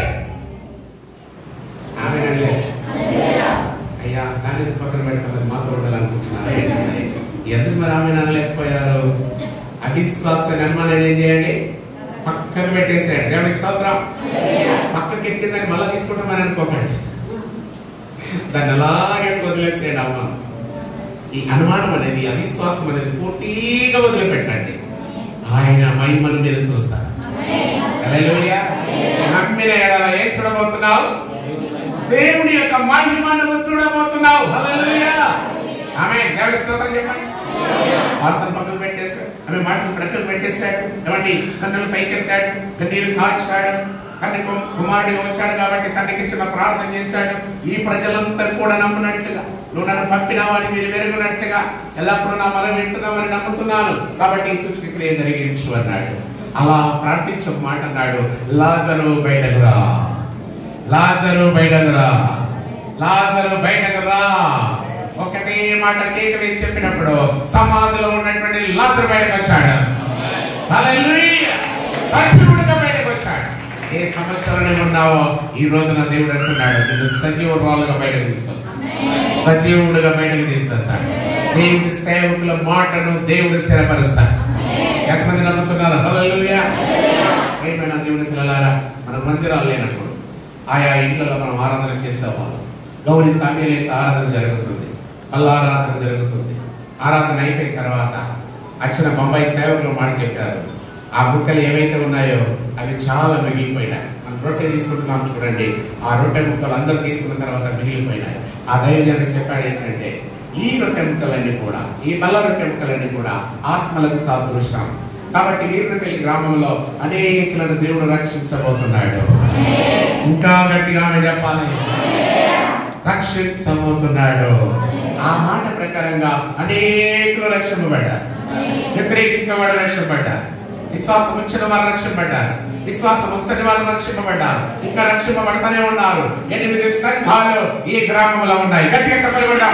ఆమె అయ్యా దాన్ని ఎందుకు పక్కన పెట్టుకోలేదు మాతో ఉండాలనుకుంటున్నారు ఎందుకు మరి ఆమె అనలేకపోయారు అవిశ్వాసాన్ని అనుమానం ఏం చేయండి పక్కన పెట్టేసేయండి దేవునికి స్తోత్రం పక్కకి ఎక్కిందని మళ్ళీ తీసుకుంటామని అనుకోకండి దాన్ని అలాగే వదిలేసేయండి అమ్మ ఈ అనుమానం అనేది అవిశ్వాసం అనేది పూర్తిగా వదిలిపెట్టండి ఆయన మహిమను మీరు చూస్తారు హల్లెలూయా నమ్మిన ఎడల ఏం చూడబోతున్నావు దేవుని యొక్క మహిమను నువ్వు చూడబోతున్నావు హల్లెలూయా ఆమేన్ దేవుడి స్తోత్రం చెప్పండి వార్తను పక్కన పెట్టేశాడు ఆమె మాటలు ప్రక్కన పెట్టేశాడు ఏమండి కన్నులు పైకెత్తాడు కన్నీరు కార్చాడు తండ్రి కు- కుమారుడిగా వచ్చాడు కాబట్టి తండ్రికి చిన్న ప్రార్థన చేశాడు ఈ ప్రజలంతా కూడా నమ్మునట్లుగా నువ్వు నన్ను పంపిన వాడిని మీరు వెరుగునట్లుగా ఎల్లప్పుడూ నా మనం వింటున్నామని నమ్ముతున్నాను కాబట్టి ఈ సూచక క్రియ జరిగించు అన్నాడు అలా ప్రార్థించే ఒక మాట అన్నాడు లాజరు బయటకు రా లాజరు బయటకు రా లాజరు బయటకు రా ఒకటే మాట కేక వేసి చెప్పినప్పుడు సమాధిలో ఉన్నటువంటి లాజరు బయటకు వచ్చాడు హల్లెలూయా సజీవుడిగా బయటకు వచ్చాడు ఏ సమస్యలోనే ఉన్నావో ఈ రోజున దేవుడు అంటున్నాడు నిన్ను సజీవురాలుగా బయటకు తీసుకొస్తాడు సజీవుడిగా బయటకు తీసుకొస్తాడు దేవుడి సేవకుల మాటను దేవుడు స్థిరపరుస్తాడు ఎంతమంది నమ్ముతున్నారు హల్లెలూయా ఏమైనా దేవుని పిల్లలారా మన మందిరాలు లేనప్పుడు ఆయా ఇళ్లలో మనం ఆరాధన చేసేవాళ్ళం గౌరీ సమయంలో ఆరాధన జరుగుతుంది మళ్ళా ఆరాధన జరుగుతుంది ఆరాధన అయిపోయిన తర్వాత వచ్చిన బొంబాయి సేవకులు మాట చెప్పారు ఆ ముక్కలు ఏవైతే ఉన్నాయో అవి చాలా మిగిలిపోయినాయి మనం రొట్టె తీసుకుంటున్నాం చూడండి ఆ రొట్టె ముక్కలు అందరూ తీసుకున్న తర్వాత మిగిలిపోయినాయి ఆ దైవజనుడు చెప్పాడు ఏంటంటే ఈ రొట్టె ముక్కలన్నీ కూడా ఈ బల్ల రొట్టె ముక్కలన్నీ కూడా ఆత్మలకు సాదృశ్యం కాబట్టి వీరుపల్లి గ్రామంలో అనేకులను దేవుడు రక్షించబోతున్నాడు ఇంకా గట్టిగా ఆమె చెప్పాలి రక్షించబోతున్నాడు ఆ మాట ప్రకారంగా అనేకులు రక్షింపబడ్డారు వ్యతిరేకించేవాడు రక్షింపబడ్డారు విశ్వాసం ఉంచిన వారు రక్షింపబడ్డారు విశ్వాసం ఉంచని వారు రక్షింపబడ్డారు ఇంకా రక్షింపబడతానే ఉన్నారు ఎనిమిది సంఘాలు ఈ గ్రామంలో ఉన్నాయి గట్టిగా చెప్పబడ్డాం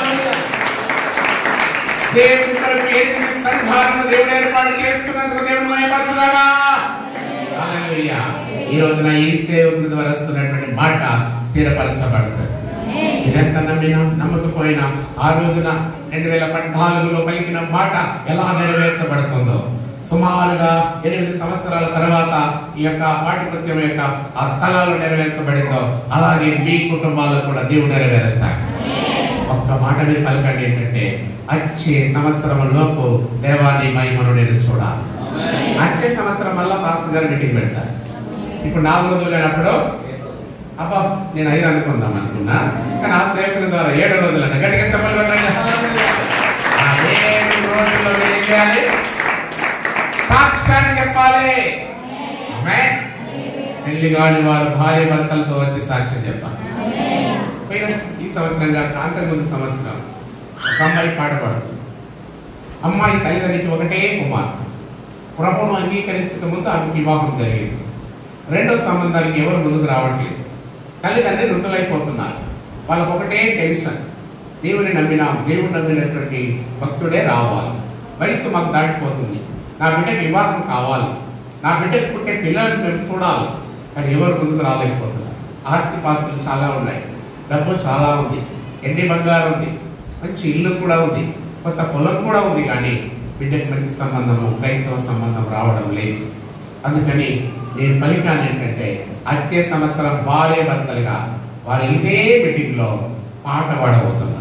దేవుని తరపు ఎనిమిది సంఘాలను దేవుడు ఏర్పాటు చేసుకున్నందుకు దేవుని మహిమపరచుదామా హల్లెలూయా ఈ రోజున ఈ సేవకుని ద్వారా వస్తున్నటువంటి మాట స్థిరపరచబడుతుంది మీరెంత నమ్మినా నమ్మకపోయినా ఆ రోజున రెండు వేల పద్నాలుగులో పలికిన మాట ఎలా నెరవేర్చబడుతుందో సుమారుగా ఎనిమిది సంవత్సరాల తర్వాత ఈ యొక్క పాఠ్యకృత్యం యొక్క ఆ స్థలాలు నెరవేర్చబడిందో అలాగే మీ కుటుంబాల్లో కూడా దేవుడు నెరవేరుస్తాడు ఒక్క మాట మీరు పలకండి ఏంటంటే వచ్చే సంవత్సరం లోపు దేవాన్ని మహిమను నేను చూడాలి వచ్చే సంవత్సరం మళ్ళా పాస్టర్ గారు మీటింగ్ పెడతారు ఇప్పుడు నాలుగు రోజులు కానప్పుడు అబ్బా నేను ఐదు అనుకుందాం అనుకున్నా కానీ ఆ సేవకుని ద్వారా ఏడు రోజులు అంట గట్టిగా చెప్పలు పెట్టండి ఆ ఏడు రోజుల్లో మీరు ఏం చేయాలి సాక్ష్యాన్ని చెప్పాలి ఆమేన్. పెళ్లి కాని వారు భార్య భర్తలతో వచ్చి సాక్ష్యం చెప్పాలి పోయిన ఈ సంవత్సరం కాక అంతకుముందు సంవత్సరం ఒక అమ్మాయి పాట పాడుతుంది అమ్మాయి తల్లిదండ్రికి ఒకటే కుమార్తె ప్రభును అంగీకరించక ముందు ఆమెకు వివాహం జరిగింది రెండో సంబంధానికి ఎవరు ముందుకు రావట్లేదు తల్లిదండ్రి వృద్ధులైపోతున్నారు వాళ్ళకు ఒకటే టెన్షన్ దేవుని నమ్మినాం దేవుని నమ్మినటువంటి భక్తుడే రావాలి వయసు మాకు దాటిపోతుంది నా బిడ్డకి వివాహం కావాలి నా బిడ్డకి పుట్టే పిల్లల్ని మేము చూడాలి కానీ ఎవరు ముందుకు రాలేకపోతున్నారు ఆస్తి పాస్తులు చాలా ఉన్నాయి డబ్బు చాలా ఉంది ఎండి బంగారం ఉంది మంచి ఇల్లు కూడా ఉంది కొత్త పొలం కూడా ఉంది కానీ బిడ్డకి మంచి సంబంధము క్రైస్తవ సంబంధం రావడం లేదు అందుకని నేను పలికాను ఏంటంటే వచ్చే సంవత్సరం భార్య భర్తలుగా వారు ఇదే మీటింగ్ లో పాట పాడబోతున్నారు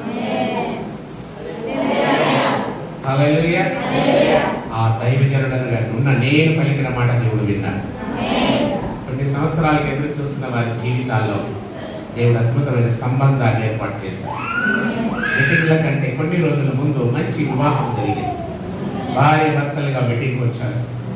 హల్లెలూయా ఆ దైవజనుడనగా ఉన్న నేను పలికిన మాట దేవుడు విన్నాడు కొన్ని సంవత్సరాలకు ఎదురు చూస్తున్న వారి జీవితాల్లో దేవుడు అద్భుతమైన సంబంధాన్ని ఏర్పాటు చేశాడు మీటింగ్ల కంటే కొన్ని రోజుల ముందు మంచి వివాహం జరిగింది భార్య భర్తలుగా మీటింగ్ వచ్చారు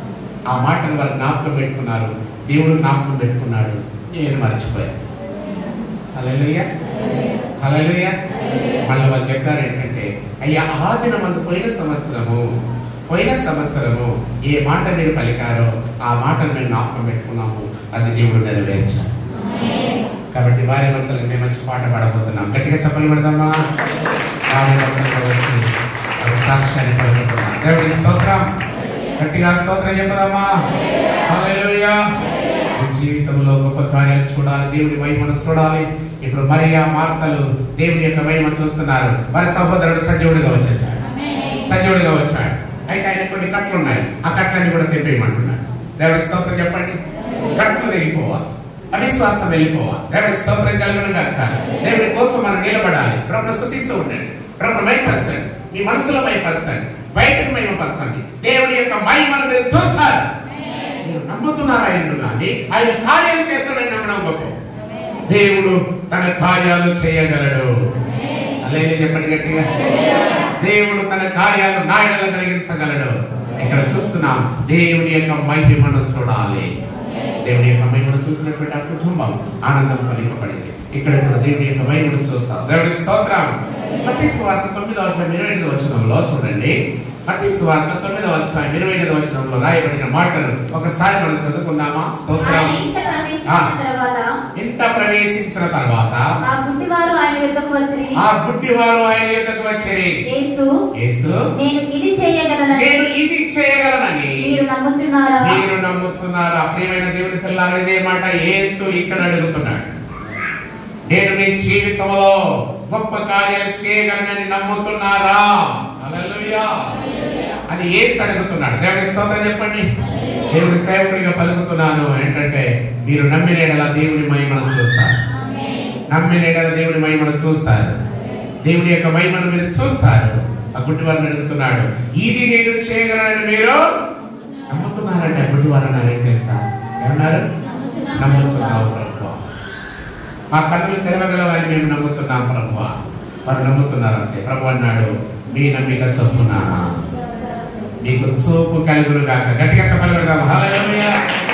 ఆ మాటను వారు జ్ఞాపకం పెట్టుకున్నారు దేవుడు జ్ఞాపకం పెట్టుకున్నాడు నేను మర్చిపోయాను హల్లెలూయ హల్లెలూయ మళ్ళీ వాళ్ళు చెప్పారు ఏంటంటే అయ్యా ఆ దినమందు పోయిన సంవత్సరము పోయిన సంవత్సరము ఏ మాట మీరు పలికారో ఆ మాటను మేము జ్ఞాపకం పెట్టుకున్నాము అది దేవుడు నెరవేర్చాడు కాబట్టి వారి వంతలకు మేము మంచి పాట పాడబోతున్నాం గట్టిగా చెప్పలు పెడదామా వారి వంతలకు వచ్చి ఒక సాక్ష్యాన్ని పలుకుతున్నాం దేవుడికి స్తోత్రం గట్టిగా స్తోత్రం చెప్పదమ్మా హల్లెలూయా నీ జీవితంలో గొప్ప కార్యాలు చూడాలి దేవుడి మహిమను చూడాలి ఇప్పుడు మరియా మార్తలు దేవుని యొక్క మహిమను చూస్తున్నారు వారి సహోదరుడు సజీవుడిగా వచ్చేసాడు సజీవుడిగా వచ్చాడు అయితే ఆయన కొన్ని కట్లు ఉన్నాయి ఆ కట్లన్నీ కూడా తెప్పేయమంటున్నాడు దేవుడికి స్తోత్రం చెప్పండి కట్లు తెగిపోవాలి అవిశ్వాసం వెళ్ళిపోవాలి దేవుడికి స్తోత్రం కలుగును గాక దేవుడి కోసం మనం నిలబడాలి ప్రభుత్వ స్థుతిస్తూ ఉండండి ప్రభుత్వ మైపరచండి మీ మనసులో మైపరచండి బయటకు మహిమపరచండి దేవుడి యొక్క మహిమను మీరు చూస్తారు మీరు నమ్ముతున్నారా ఎండు కానీ ఆయన కార్యాలు చేస్తాడని నమ్మడం గొప్ప దేవుడు తన కార్యాలు చేయగలడు అలాగే చెప్పండి గట్టిగా దేవుడు తన కార్యాలు నాయడలు కలిగించగలడు ఇక్కడ చూస్తున్నాం దేవుని యొక్క మహిమను చూడాలి దేవుని యొక్క మహిమను చూసినటువంటి ఆ కుటుంబం ఆనందంతో నింపబడింది ఇక్కడ కూడా దేవుని యొక్క మహిమను చూస్తాం దేవుడికి స్తోత్రం మతీ స్వార్థ తొమ్మిదో అధ్యాయం ఇరవై ఎనిమిది వచనంలో చూడండి మతీ స్వార్థ తొమ్మిదో అధ్యాయం ఇరవై ఎనిమిది వచనంలో రాయబడిన మాటలు ఒకసారి మనం చదువుకుందామా స్తోత్రం ఆయన ఇంట ప్రవేశించిన ఆ. తర్వాత ఇంట ప్రవేశించిన తర్వాత ఆ గుడ్డివారు ఆయన యుద్ధకు వచ్చి ఆ గుడ్డివారు ఆయన ఎదుకు వచ్చి యేసు యేసు నేను ఇది చేయగలనని నేను ఇది చేయగలనని మీరు నమ్ముచున్నారా మీరు నమ్ముతున్నారా ప్రియమైన దేవుని పిల్లలు ఇదే మాట యేసు ఇక్కడ అడుగుతున్నాడు నేను మీ జీవితంలో గొప్ప కార్యాలు చేయగలనని నమ్ముతున్నారా హల్లెలూయా అని యేసు అడుగుతున్నాడు దేవుని స్తోత్రం చెప్పండి దేవుడి సేవకుడిగా పలుకుతున్నాను ఏంటంటే మీరు నమ్మిన ఎడల దేవుని మహిమను చూస్తారు నమ్మిన ఎడల దేవుని మహిమను చూస్తారు దేవుని యొక్క మహిమను మీరు చూస్తారు ఆ గుడ్డివారిని అడుగుతున్నాడు ఇది నేను చేయగలనని మీరు నమ్ముతున్నారంటే ఆ గుడ్డివారు అన్నారేం తెలుసా ఏమన్నారు నమ్ముతున్నావు ప్రభు మా కన్నులు తెరవగల వారిని మేము నమ్ముతున్నాం ప్రభు వారు నమ్ముతున్నారు అంతే ప్రభు అన్నాడు మీ నమ్మిక చొప్పున మీకు చూపు కలుగును గాక గట్టిగా చెప్పగలుగుతాం హల్లెలూయా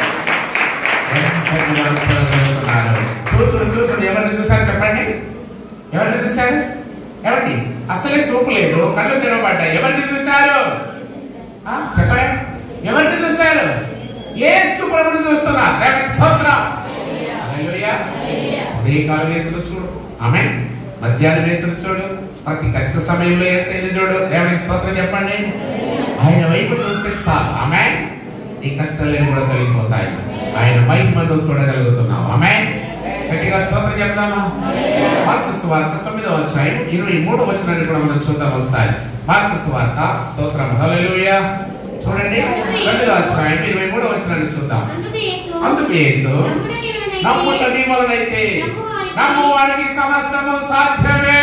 ఎంతటి వారు చూడగలుగుతున్నారు చూసుడు చూసుడు ఎవరిని చూసారు చెప్పండి ఎవరిని చూశారు ఎవరిని అసలే చూపు లేదు కళ్ళు తెరవబడ్డాయి ఎవరిని చూశారు ఆ, చెప్పండి ఎవరిని చూశారు యేసు ప్రభుని చూస్తున్నారు దేవునికి స్తోత్రం హల్లెలూయా ఉదయకాలం వేసిన చూడు ఆమె మధ్యాహ్నం వేసిన చూడు ప్రతి కష్ట సమయంలో వేసేది చూడు దేవునికి స్తోత్రం చెప్పండి ఆయన వైపు చూస్తే చాలు ఆమె నీ కష్టాలన్నీ కూడా తొలగిపోతాయి ఆయన మహిమను చూడగలుగుతున్నావు ఆమె గట్టిగా స్తోత్రం చెప్తామా మార్కు సువార్త తొమ్మిదవ అధ్యాయం ఇరవై మూడు వచనాన్ని కూడా మనం చూద్దాం ఒకసారి మార్కు సువార్త స్తోత్రం హల్లెలూయా చూడండి తొమ్మిదవ అధ్యాయం ఇరవై మూడు వచనాన్ని చూద్దాం అందుకు యేసు, అందుకు యేసు నమ్ముట నీవలనైతే, నమ్ముట నీ వలనైతే నమ్మువాడికి సమస్తము సాధ్యమే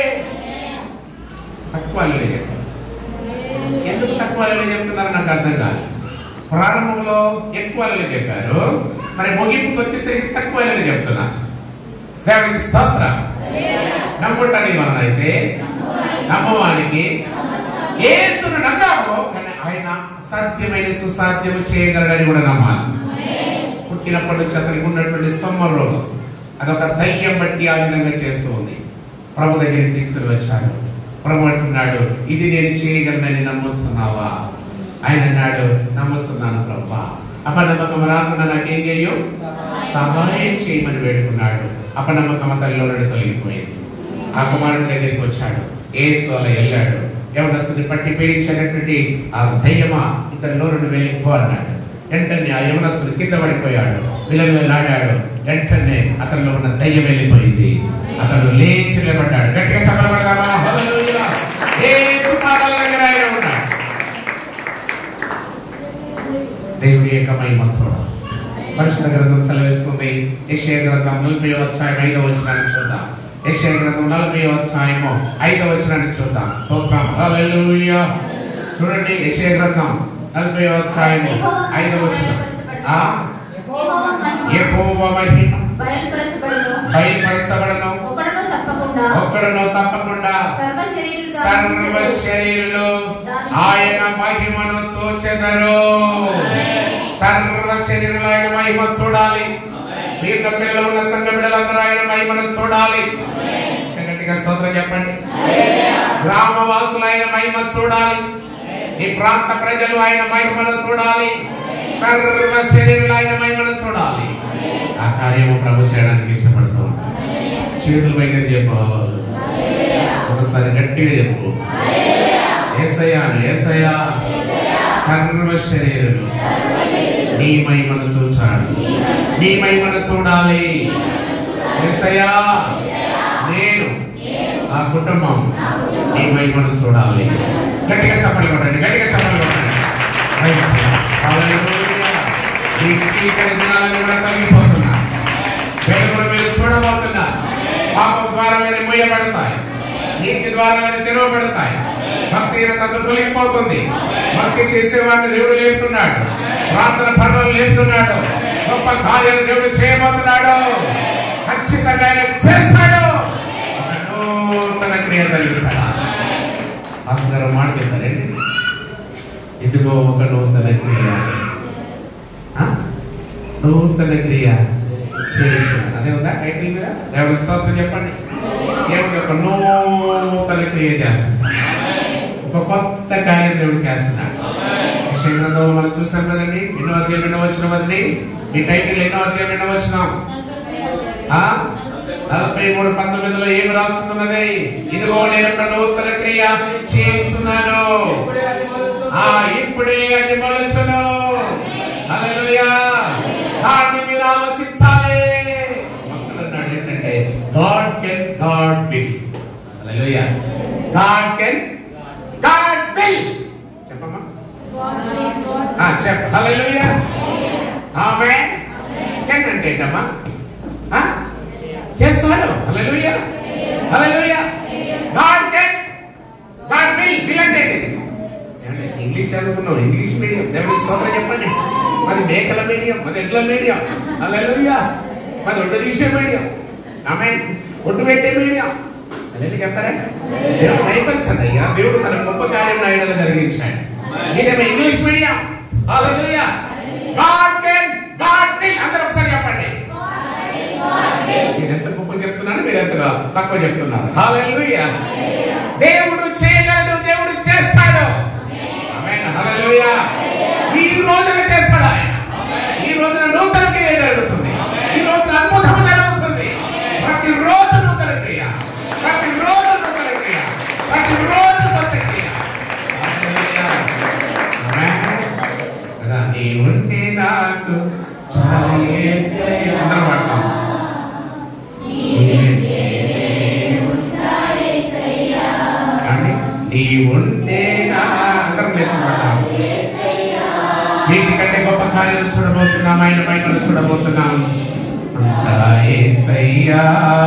తక్కువ అల్లుడే చెప్పారు ఎందుకు తక్కువ అల్లుడే చెప్తున్నారు నాకు అర్థం కాదు ప్రారంభంలో ఎక్కువ అల్లుడే చెప్పారు మరి ముగింపుకి వచ్చేసరికి తక్కువ అల్లుడే చెప్తున్నారు దేవునికి స్తోత్రం నమ్ముట నీ వలనైతే నమ్మవానికి యేసును నమ్మాము కానీ ఆయన అసాధ్యమైన సుసాధ్యము చేయగలడని కూడా నమ్మాలి పుట్టినప్పటి నుంచి అతనికి ఉన్నటువంటి సొమ్మ రోగం అదొక దయ్యం బట్టి ఆ విధంగా చేస్తూ ఉంది ప్రభు దగ్గరికి తీసుకుని వచ్చాడు ప్రభు అంటున్నాడు ఇది నేను చేయగలనని నమ్ముతున్నావా ఆయన అన్నాడు నమ్ముతున్నాను ప్రభు అపనమ్మకం రాకుండా నాకేం చేయు సహాయం చేయమని వేడుకున్నాడు అపనమ్మకం తల్లిలో నుండి తొలగిపోయింది ఆ కుమారుడి దగ్గరికి వచ్చాడు ఏసు అలా వెళ్ళాడు యవనస్తుని పట్టి పీడించినటువంటి ఆ దయ్యమా ఇతనిలో నుండి వెళ్ళిపో అన్నాడు వెంటనే ఆ యవనస్తుడు కింద పడిపోయాడు విలవిలాడాడు వెంటనే అతనిలో ఉన్న దయ్యం వెళ్ళిపోయింది అతను లేచి నిలబడ్డాడు గట్టిగా చెప్పబడదామా హల్లెలూయా యేసు పాదాల దగ్గర ఆయన ఉన్నాడు దేవుని యొక్క మహిమ చూడాలి పరిశుద్ధ గ్రంథం సెలవిస్తుంది యెషయా గ్రంథం నలభై అధ్యాయం ఐదవ వచనాన్ని చూద్దాం యెషయా గ్రంథం నలభై అధ్యాయము ఐదవ వచనాన్ని చూద్దాం స్తోత్రం హల్లెలూయా చూడండి యెషయా గ్రంథం నలభై అధ్యాయము ఐదవ వచనం ఆ యెహోవా మహిమ యెహోవా మహిమ బయలుపరచబడును బయలుపరచబడను ఒకడును తప్పకుండా ఒక్కడును తప్పకుండా సర్వ శరీరులు సర్వ శరీరులు ఆయన మహిమను చూచెదరు సర్వ శరీరంలో ఆయన మహిమ చూడాలి మీరు పిల్లలు ఉన్న సంఘ బిడ్డలందరూ ఆయన మహిమను చూడాలి ఇంకా గట్టిగా స్తోత్రం చెప్పండి గ్రామవాసులు ఆయన మహిమ చూడాలి ఈ ప్రాంత ప్రజలు ఆయన మహిమను చూడాలి సర్వ శరీరంలో ఆయన మహిమను చూడాలి ఆ కార్యము ప్రభు చేయడానికి ఇష్టపడుతూ చేతులు పైకి చెప్పు ఒకసారి గట్టిగా చెప్పు ఏసయ్యాను ఏసయ్యా సర్వ శరీరులు నీ మహిమను చూచాడు నీ మహిమను చూడాలి ఏసయ్యా నేను నా కుటుంబం నీ మహిమను చూడాలి గట్టిగా చెప్పండి కొట్టండి గట్టిగా చెప్పండి కొట్టండి Praise the Lord. Hallelujah. ఈ చీకటి దినాలను కూడా తొలగిపోతున్నా వెలుగును మీరు చూడబోతున్నా పాప ద్వారాలని మూయబడతాయి నీతి ద్వారాలని తెరవబడతాయి భక్తి తన తొలగిపోతుంది భక్తి చేసేవాడిని దేవుడు లేపుతున్నాడు ప్రార్థన పనులు లేపుతున్నాడు గొప్ప కార్యాలు దేవుడు చేయబోతున్నాడు ఖచ్చితంగా ఆయన చేస్తాడు ఒక నూతన క్రియ జరిగిస్తాడు అసలు మాట చెప్పారండి ఇదిగో ఒక నూతన క్రియ ఆ? నూతన క్రియ చేయించున్నాడు అదే ఉందా టైటిల్ మీద దేవుడి స్తోత్రం చెప్పండి ఏముంది ఒక నూతన క్రియ చేస్తున్నాడు ఒక కొత్త కార్యం దేవుడు చేస్తున్నాడు విషయ గ్రంథంలో మనం చూసాం కదండి ఎన్నో అధ్యాయం ఎన్నో వచ్చిన కదండి ఈ టైటిల్ ఎన్నో అధ్యాయం ఎన్నో వచ్చినాం ఆ? నలభై మూడు పంతొమ్మిదిలో ఏమి రాస్తున్నది ఇదిగో నేను ఒక నూతన క్రియ చేయించున్నాను ఆ ఇప్పుడే అది మొలచును హల్లెలూయా దాన్ని మీరు ఆలోచించాలి భక్తుడు అన్నాడు ఏంటంటే God can God will hallelujah God can God will చెప్పమ్మా ఆ చెప్ప హల్లెలూయా ఆమె కెన్ అంటే ఏంటమ్మా ఆ? చేస్తాడు hallelujah hallelujah God can God will will అంటే ఏంటిది ఏమండి? ఇంగ్లీష్ చదువుకున్నావు ఇంగ్లీష్ మీడియం దేవుడికి స్తోత్రం చెప్పండి మాది మేకల మీడియం మాది ఎడ్ల మీడియం హల్లెలూయా మాది ఒడ్డు తీసే మీడియం ఆమె ఒడ్డు పెట్టే మీడియం అనేది చెప్పారా దేవుడు భయపరచండి అయ్యా దేవుడు తన గొప్ప కార్యం ఆయన జరిగించాడు ఇదేమో English medium hallelujah God can God will అందరూ ఒకసారి చెప్పండి నేను ఎంత గొప్ప చెప్తున్నాను మీరు ఎంతగా తక్కువ చెప్తున్నారు హల్లెలూయా దేవుడు చేయగలడు దేవుడు చేస్తాడు ఆమేన్ హల్లెలూయా ఈ రోజున చేస్తాడు ఆయన ఈ రోజున నూతన క్రియ జరుగుతుంది ఈ రోజున అద్భుతం జరుగుతుంది ప్రతి రోజు నూతన క్రియ ప్రతి రోజు నూతన క్రియ ప్రతి రోజు కొత్త క్రియ హల్లెలూయా ఆమేన్ కదా నీ ఉంటే నాకు చాలా యేసయ్య అందరం పాడతాం కానీ నీ ఉంటే నా అందరం నేర్చుకుంటాం వీటికంటే గొప్ప కార్యాలు చూడబోతున్నాం ఆయన మహిమలు చూడబోతున్నాం అంతా యేసయ్యా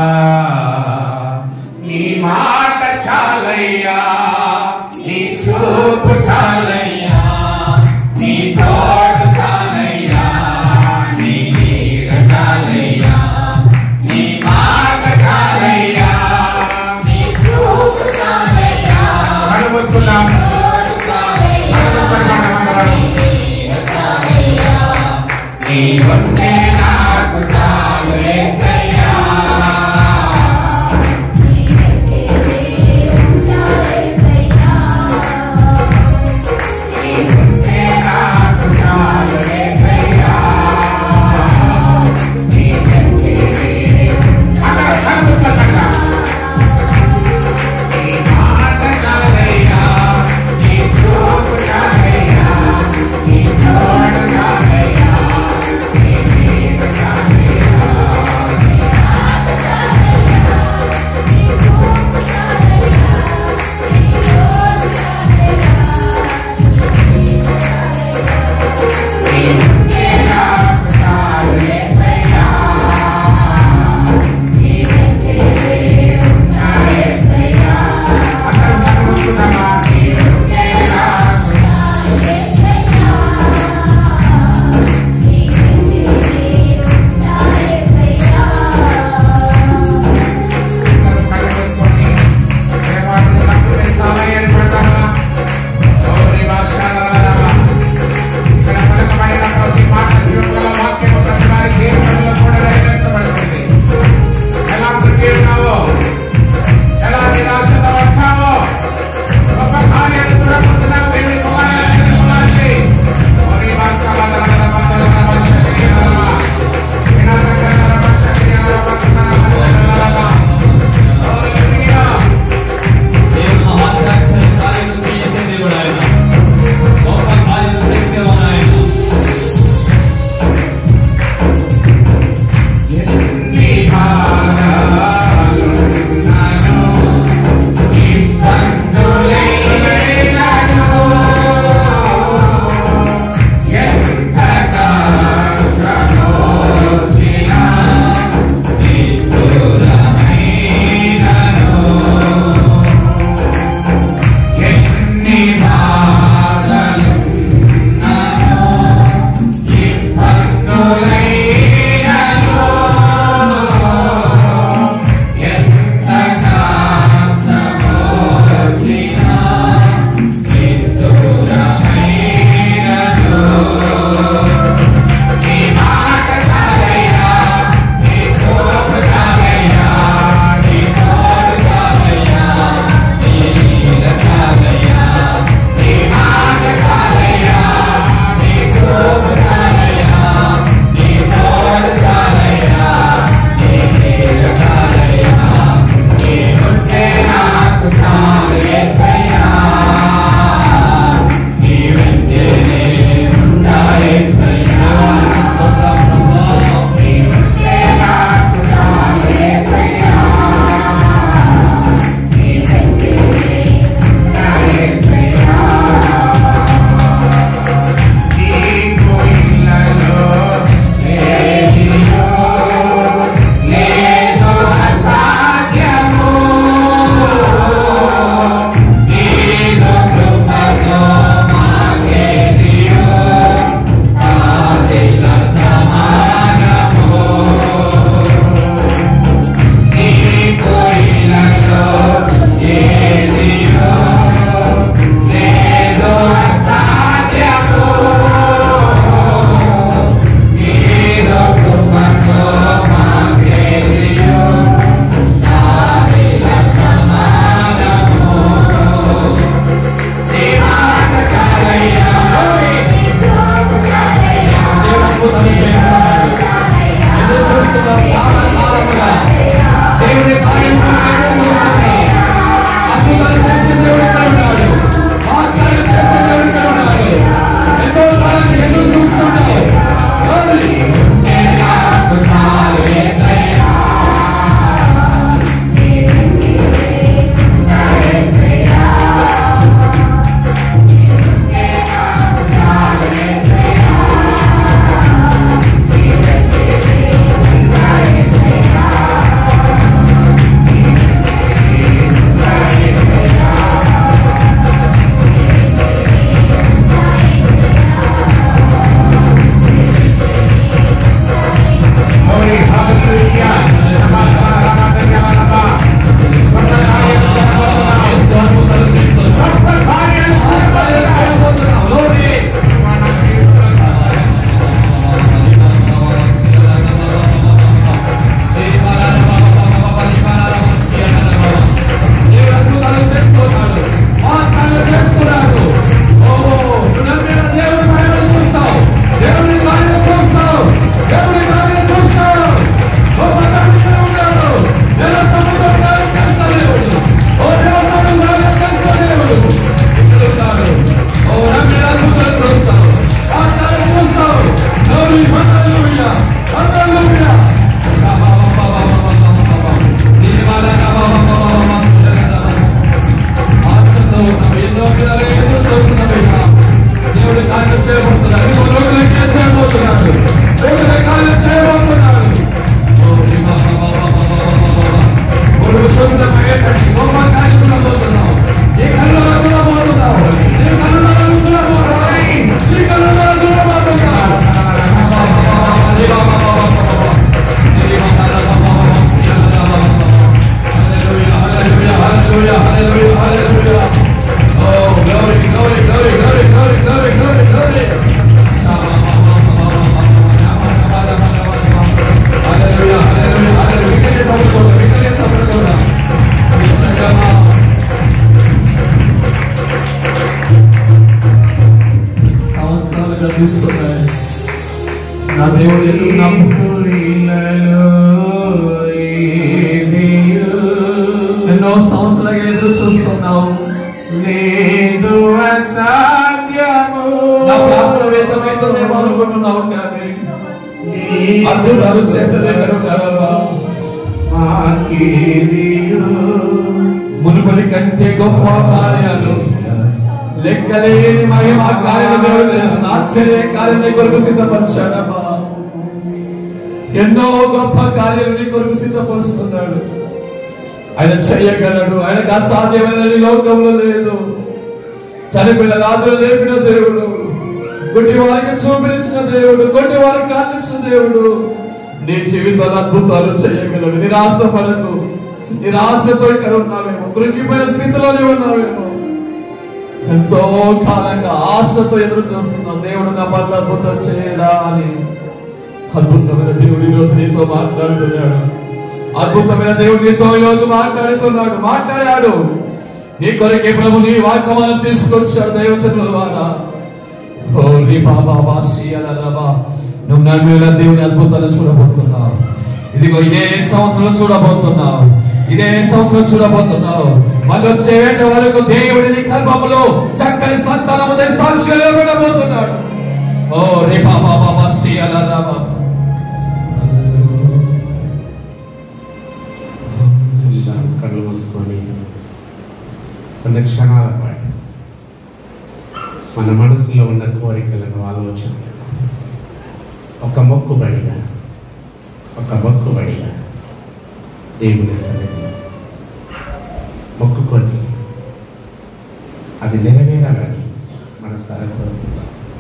నీ మాట చాలయ్యా నీ చూపు చాలయ్యా నీ తోడు చాలయ్యా నీ నీడ చాలయ్యా నీ మాట చాలయ్యా నీ చూపు చాలయ్యా కళ్ళు మూసుకుందాం కళ్ళు మూసుకుందాం అందరం. నీ ఉంటే నాకు చాలు యేసయ్యా దేవుడు ఎన్నున్నాము ఊరిలలో ఏదియు ఎన్నో సంవత్సరాలుగా ఎదురు చూస్తున్నావు లేదు అసాధ్యము నా ప్రార్థన వ్యక్తమవుతుందేమో అనుకుంటున్నావు కానీ అద్భుతాలు చేసేదే కనుక మాకేదియు మునుపటి కంటే గొప్ప కార్యాలు లెక్కలేని మహిమ కార్యాలు దేవుడు చేసిన ఆశ్చర్య కార్యం నీ కొరకు సిద్ధపరిచాడమ్మా ఎన్నో గొప్ప కార్యాలు నీ కొరకు సిద్ధపరుస్తున్నాడు ఆయన చెయ్యగలడు ఆయనకు అసాధ్యమైన ఈ లోకంలో లేదు చనిపోయిన రాజులు లేపిన దేవుడు గుడ్డి వారికి చూపించిన దేవుడు గుడ్డి వారికి కాల్పించిన దేవుడు నీ జీవితంలో అద్భుతాలు చేయగలడు నిరాశపడకు నిరాశతో ఇక్కడ ఉన్నావేమో కృంగిపోయిన స్థితిలోనే ఉన్నావేమో ఎంతో కాలంగా ఆశతో ఎదురు చూస్తున్నాం దేవుడు నా పట్ల అద్భుతం చేయడా అని అద్భుతమైన దేవుడు ఈరోజు నీతో మాట్లాడుతున్నాడు అద్భుతమైన దేవుడు నీతో ఈరోజు మాట్లాడుతున్నాడు మాట్లాడాడు నీ కొరకే ప్రభు నీ వాగ్దానం తీసుకొచ్చాడు దైవసనుల ద్వారా ఓ నీ బాబా వాసి అలరబా నువ్వు నన్ను దేవుని అద్భుతాలు చూడబోతున్నావు ఇదిగో ఇదే సంవత్సరం చూడబోతున్నావు ఇదే సంవత్సరం చూడబోతున్నావు మళ్ళీ వచ్చేట వరకు దేవుడిని కల్పములో చక్కని సంతానము సాక్షి నిలబడబోతున్నాడు ఓ రే బాబా బాబా శ్రీ అలరబా కళ్ళు మూసుకొని కొన్ని క్షణాల పాటు మన మనసులో ఉన్న కోరికలను ఆలోచన ఒక మొక్కుబడిగా ఒక మొక్కుబడిగా దేవుని సన్నిధిలో మొక్కుకొని అది నెరవేరాలని మన కోరుకుందాం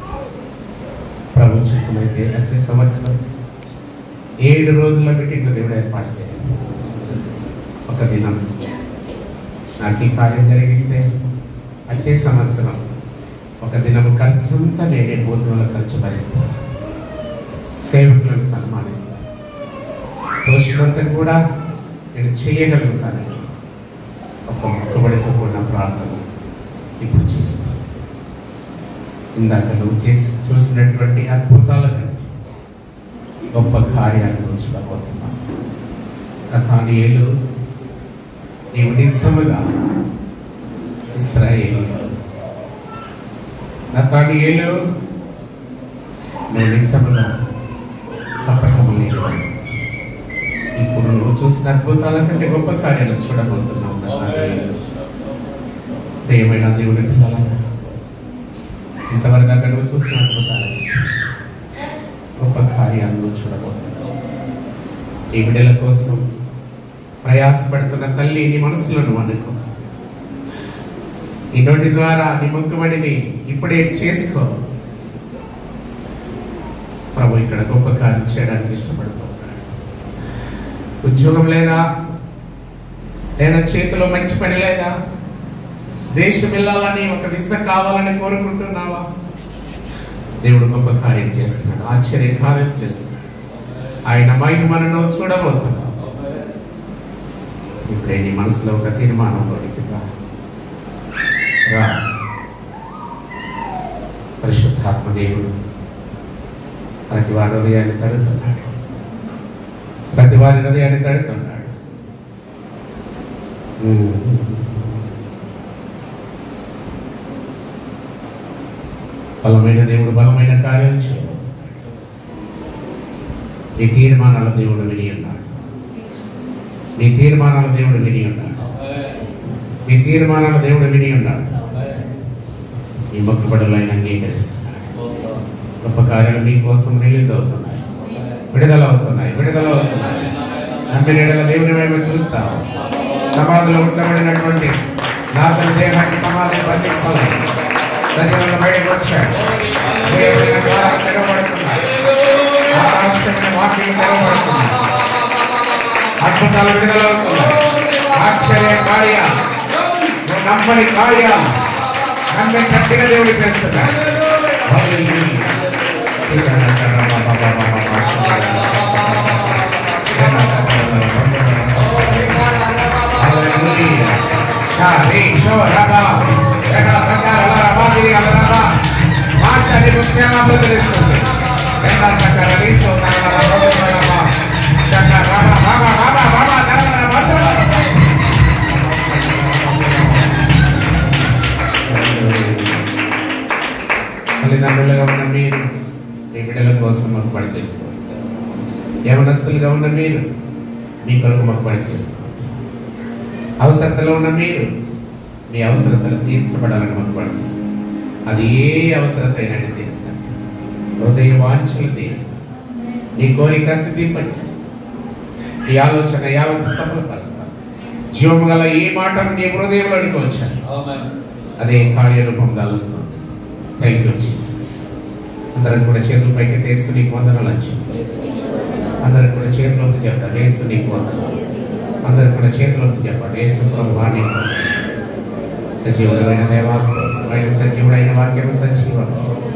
ప్రభు చిత్తమైతే వచ్చే సంవత్సరం ఏడు రోజుల మీటింగ్ దేవుడు ఏర్పాటు చేస్తాడు ఒక దినం నాకు ఈ కార్యం జరిగిస్తే వచ్చే సంవత్సరం ఒక దినం ఖర్చు అంతా నేనే భోజనంలో ఖర్చు భరిస్తాను సేవకులను సన్మానిస్తాను దోషులంతా కూడా నేను చేయగలుగుతానని ఒక మొక్కబడితో కూడిన ప్రార్థన ఇప్పుడు చేస్తాను ఇందాక నువ్వు చేసి చూసినటువంటి అద్భుతాల కంటే గొప్ప కార్యాలను చూడబోతున్నాను కథానీయులు నీవు నిజముగా ఇస్రాయేలులో నతానియేలు నువ్వు నిజముగా తప్పకము లేనివాడు ఇప్పుడు నువ్వు చూసిన అద్భుతాల కంటే గొప్ప కార్యాలు చూడబోతున్నావు నతానియేలు ప్రియమైన దేవుని పిల్లలారా ఇంతవరకు దాకా నువ్వు చూసిన అద్భుతాలు గొప్ప కార్యాలను నువ్వు చూడబోతున్నావు ఈ బిడ్డల కోసం ప్రయాసపడుతున్న తల్లి నీ మనసులో నువ్వు అనుకో నీ నోటి ద్వారా నీ మొక్కుబడిని ఇప్పుడే చేసుకో ప్రభు ఇక్కడ గొప్ప కార్యం చేయడానికి ఇష్టపడుతూ ఉన్నాడు ఉద్యోగం లేదా లేదా చేతిలో మంచి పని లేదా దేశం వెళ్ళాలని ఒక విస కావాలని కోరుకుంటున్నావా దేవుడు గొప్ప కార్యం చేస్తున్నాడు ఆశ్చర్య కార్యం చేస్తున్నాడు ఆయన మహిమను చూడబోతున్నావు ఇప్పుడే నీ మనసులో ఒక తీర్మానంలోనికి రా రా పరిశుద్ధాత్మ దేవుడు ప్రతి వారి హృదయాన్ని తడుతున్నాడు ప్రతి వారి హృదయాన్ని తడుతున్నాడు ఉమ్. బలమైన దేవుడు బలమైన కార్యాలు చేయబోతున్నాడు నీ తీర్మానాల దేవుడు విని ఉన్నాడు నీ తీర్మానాల దేవుడు విని ఉన్నాడు నీ తీర్మానాల దేవుడు విని ఉన్నాడు నీ మొక్కుబడులు ఆయన అంగీకరిస్తున్నాడు గొప్ప కార్యాలు మీ కోసం రిలీజ్ అవుతున్నాయి విడుదల అవుతున్నాయి విడుదల అవుతున్నాయి నమ్మిన ఎడల దేవుని మేము చూస్తావు సమాధిలో ఉంచబడినటువంటి నా తన దేహాన్ని సమాధిని బంధించలేదు సజీవంగా బయటకు వచ్చాడు దేవుడిన ద్వారాలు తెరవబడుతున్నాయి ఆకాశమైన వాక్యం తెరవబడుతున్నాయి అద్భుతాలు విడుదలవుతున్నాయి ఆశ్చర్య కార్యాలు నువ్వు నమ్మని కార్యాలు నమ్మే గట్టిగా దేవుడు చేస్తున్నాడు హల్లెలూయా. సీతారామ బాబా బాబా బాబా హల్లెలూయా. షారి షోరబా. రెనా తంగార లరబా దిరి అలరబా. భాషని ముఖ్యంగా ప్రతినిస్తుంది. రెన్న Randa Takaraliso, Narara, Rara, Rara, Shaka, Rara, Rara, Rara, Rara, Rara, Rara, Rara, తల్లిదండ్రులుగా ఉన్న మీరు మీ బిడ్డల కోసం మాకు పని చేసుకోండి యవనస్తులుగా ఉన్న మీరు మీ కొరకు మాకు పని చేసుకోండి అవసరతలో ఉన్న మీరు మీ అవసరతలు తీర్చబడాలని మాకు పని చేసుకోండి అది ఏ అవసరత అయినా తీరుస్తాను హృదయ వాంఛలు తీరుస్తాను నీ కోరిక సిద్ధింపజేస్తాను ఈ ఆలోచన యావత్ సఫలపరుస్తాను జీవము గల ఈ మాటను నీ హృదయంలోనికి వచ్చాను అదే కార్యరూపం దాలుస్తుంది థ్యాంక్ యూ జీసస్ అందరం కూడా చేతుల పైకి తీసి నీకు వందనాలు వచ్చి అందరం కూడా చేతిలోకి చెప్తారు వేసు నీకు వందనాలు అందరం కూడా చేతిలోకి చెప్పండి వేసు ప్రభు నీకు వందనాలు. సజీవుడైన దేవాస్తమైన సజీవుడైన వాక్యం సజీవం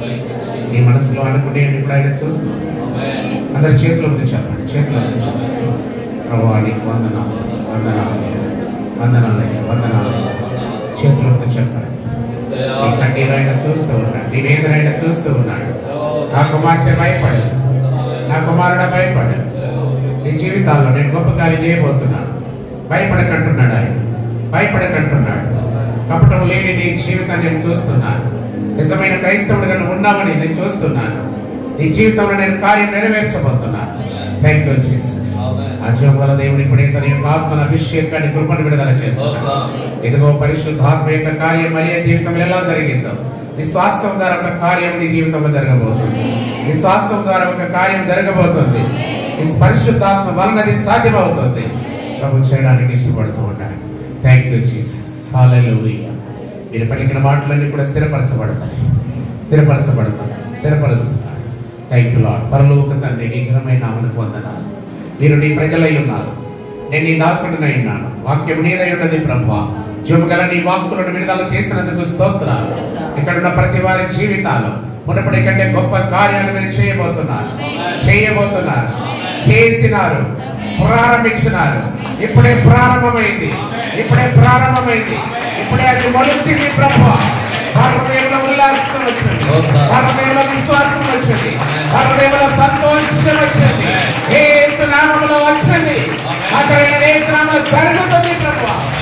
నీ మనసులో అనుకునే ఇప్పుడు ఆయన చూస్తూ అందరు చేతిలోకి చెప్పండి చేతిలోకి చెప్పండి ప్రభు నీకు వందనాలు వందనాలు వందనాలు వందనాలు చేతిలోకి చెప్పండి నీ కన్నీరు ఆయన చూస్తూ ఉన్నాడు నీ వేదన ఆయన చూస్తూ ఉన్నాడు నా కుమార్తె భయపడదు నా కుమారుడు భయపడదు నీ జీవితాల్లో నేను గొప్ప కార్యం చేయబోతున్నాను భయపడకంటున్నాడు ఆయన భయపడకంటున్నాడు కపటం లేని నీ జీవితాన్ని నేను చూస్తున్నాను నిజమైన క్రైస్తవుడిగా నువ్వు ఉన్నావని నేను చూస్తున్నాను నీ జీవితంలో నేను కార్యం నెరవేర్చబోతున్నాను థ్యాంక్ యూ జీసస్ ఆ జీవగల దేవుని ఇప్పుడే తన యొక్క ఆత్మన అభిషేకాన్ని కృపను విడుదల చేస్తున్నాడు ఇదిగో పరిశుద్ధాత్మ యొక్క కార్యం మరియ జీవితంలో ఎలా జరిగిందో విశ్వాసం ద్వారా ఒక కార్యం నీ జీవితంలో జరగబోతుంది విశ్వాసం ద్వారా ఒక కార్యం జరగబోతుంది ఈ పరిశుద్ధాత్మ వలనది సాధ్యమవుతుంది ప్రభు చేయడానికి ఇష్టపడుతూ ఉన్నాడు థ్యాంక్ యూ జీసస్ హల్లెలూయా మీరు పలికిన మాటలన్నీ కూడా స్థిరపరచబడతాయి స్థిరపరచబడతాయి స్థిరపరుస్తున్నాడు థ్యాంక్ యూ లాడ్ పరలోక తండ్రి నీ ఘనమైన నామను వందనాలు మీరు నీ ప్రజలై ఉన్నారు నేను నీ దాసుడినై ఉన్నాను వాక్యం నీదై ఉన్నది ప్రభా జీవగల నీ వాక్కులను విడుదల చేసినందుకు స్తోత్రాలు ఇక్కడున్న ప్రతి వారి జీవితాలు మునపటి కంటే గొప్ప కార్యాలు మీరు చేయబోతున్నారు చేయబోతున్నారు చేసినారు ప్రారంభించినారు ఇప్పుడే ప్రారంభమైంది ఇప్పుడే ప్రారంభమైంది ఇప్పుడే అది మొలిసింది ప్రభు వారి హృదయంలో ఉల్లాసం వచ్చింది వారి హృదయంలో విశ్వాసం వచ్చింది వారి హృదయంలో సంతోషం వచ్చింది ఏసు నామములో వచ్చింది అక్కడ ఏసు నామములో జరుగుతుంది ప్రభు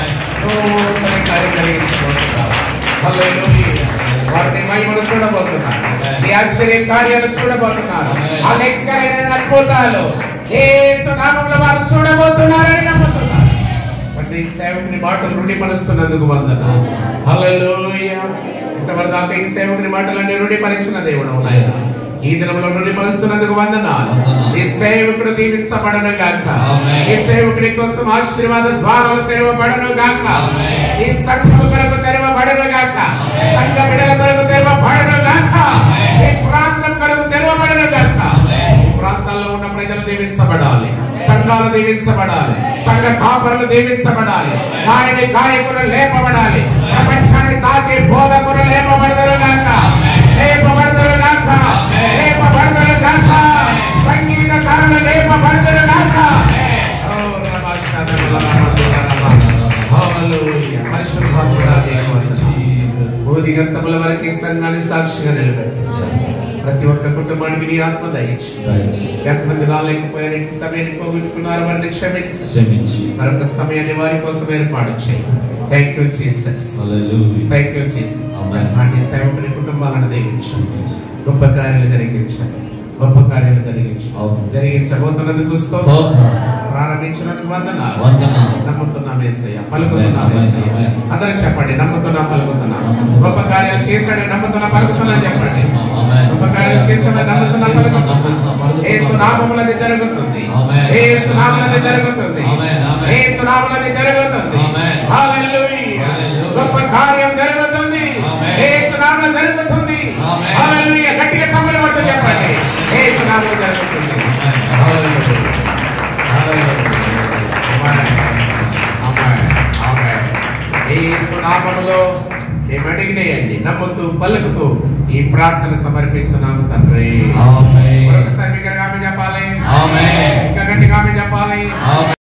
నూతన కార్యం జరిగించబోతున్నారు హల్లెలూయా. వారిని మహిమను చూడబోతున్నారు నీ ఆశ్చర్య కార్యాలు చూడబోతున్నారు ఆ లెక్కలైన అద్భుతాలు ఏసు నామంలో వారు చూడబోతున్నారని నమ్ముతున్నారు తండ్రి ఈ సేవకుని మాటలు రుణిపరుస్తున్నందుకు వందన హల్లెలూయా ఇంతవరకు దాకా ఈ సేవకుని మాటలన్నీ రుణిపరిచిన దేవుడు నాయన. ఈ దినంలో రుణిపరుస్తున్నందుకు వందనాలు ఈ సేవకుడు దీవించబడను గాక ఆమేన్. ఈ సేవకుడి కోసం ఆశీర్వాద ద్వారాలు తెరవబడను గాక ఆమేన్. ఈ సంఘం కొరకు తెరవబడను గాక సంఘ బిడ్డల కొరకు తెరవబడను గాక ఈ ప్రాంతం కొరకు తెరవబడను గాక ఈ ప్రాంతాల్లో ఉన్న ప్రజలు దీవించబడాలి సంఘాలు దీవించబడాలి సంఘ కాపరులు దీవించబడాలి ఆయన గాయకులు లేపబడాలి ప్రపంచాన్ని తాకి బోధకులు లేపబడదరు గాక లేపబడదరు గాక లేపబడదరు గాక సంగీతకారులు లేపబడదరు గాక ఓ రమా శాతముల రమా రమా. హల్లెలూయా. పరిశుద్ధాత్ముడా నీకు వందనాలు. బోధిగంతముల వరకు ఈ సంఘాన్ని సాక్షిగా నిలబెట్టి ప్రతి ఒక్క కుటుంబానికి నీ ఆత్మ దయచి ఎంతమంది రాలేకపోయారు ఇంటి సమయాన్ని పోగొట్టుకున్నారు వారిని క్షమించి క్షమించి మరొక సమయాన్ని వారి కోసం ఏర్పాటు చేయి thank you Jesus hallelujah thank you Jesus Amen. అలాంటి సేవకుని కుటుంబాలను దీవించండి గొప్ప కార్యాలు జరిగించండి గొప్ప కార్యాలు జరిగించండి అవును. జరిగించబోతున్నందుకు స్తోత్రం స్తోత్రం ప్రారంభించినందుకు వందనాలు వందనాలు. నమ్ముతున్నాం ఏసయ్య పలుకుతున్నాం Amen. ఏసయ్య Amen. అందరూ చెప్పండి నమ్ముతున్నా పలుకుతున్నా నమ్ముతున్నాం. గొప్ప కార్యాలు చేశాడని నమ్ముతున్నా పలుకుతున్నా చెప్పండి Amen. గొప్ప కార్యాలు చేశామని నమ్ముతున్నా నమ్ముతున్నా, పలుకుతున్నా పలుకుతున్నా. ఏసు నామములది జరుగుతుంది Amen. ఏసు నామములది జరుగుతుంది Amen. Amen. ఏసు నామములది జరుగుతుంది Amen. హల్లెలూయా Hallelujah. గొప్ప కార్యం జరుగుతుంది Amen. ఏసు నామములో జరుగుతుంది Amen. హల్లెలూయా గట్టిగా చప్పట్లు కొడుతూ చెప్పండి ఏసు నామములో జరుగుతుంది Amen. హల్లెలూయా హల్లెలూయా ఆమేన్ ఆమేన్ ఆమేన్ యేసు నామములో మేము అడిగినాయండి నమ్ముతూ పలుకుతూ ఈ ప్రార్థన సమర్పిస్తున్నాము తండ్రి ఆమేన్. మరొకసారి విగ్రహం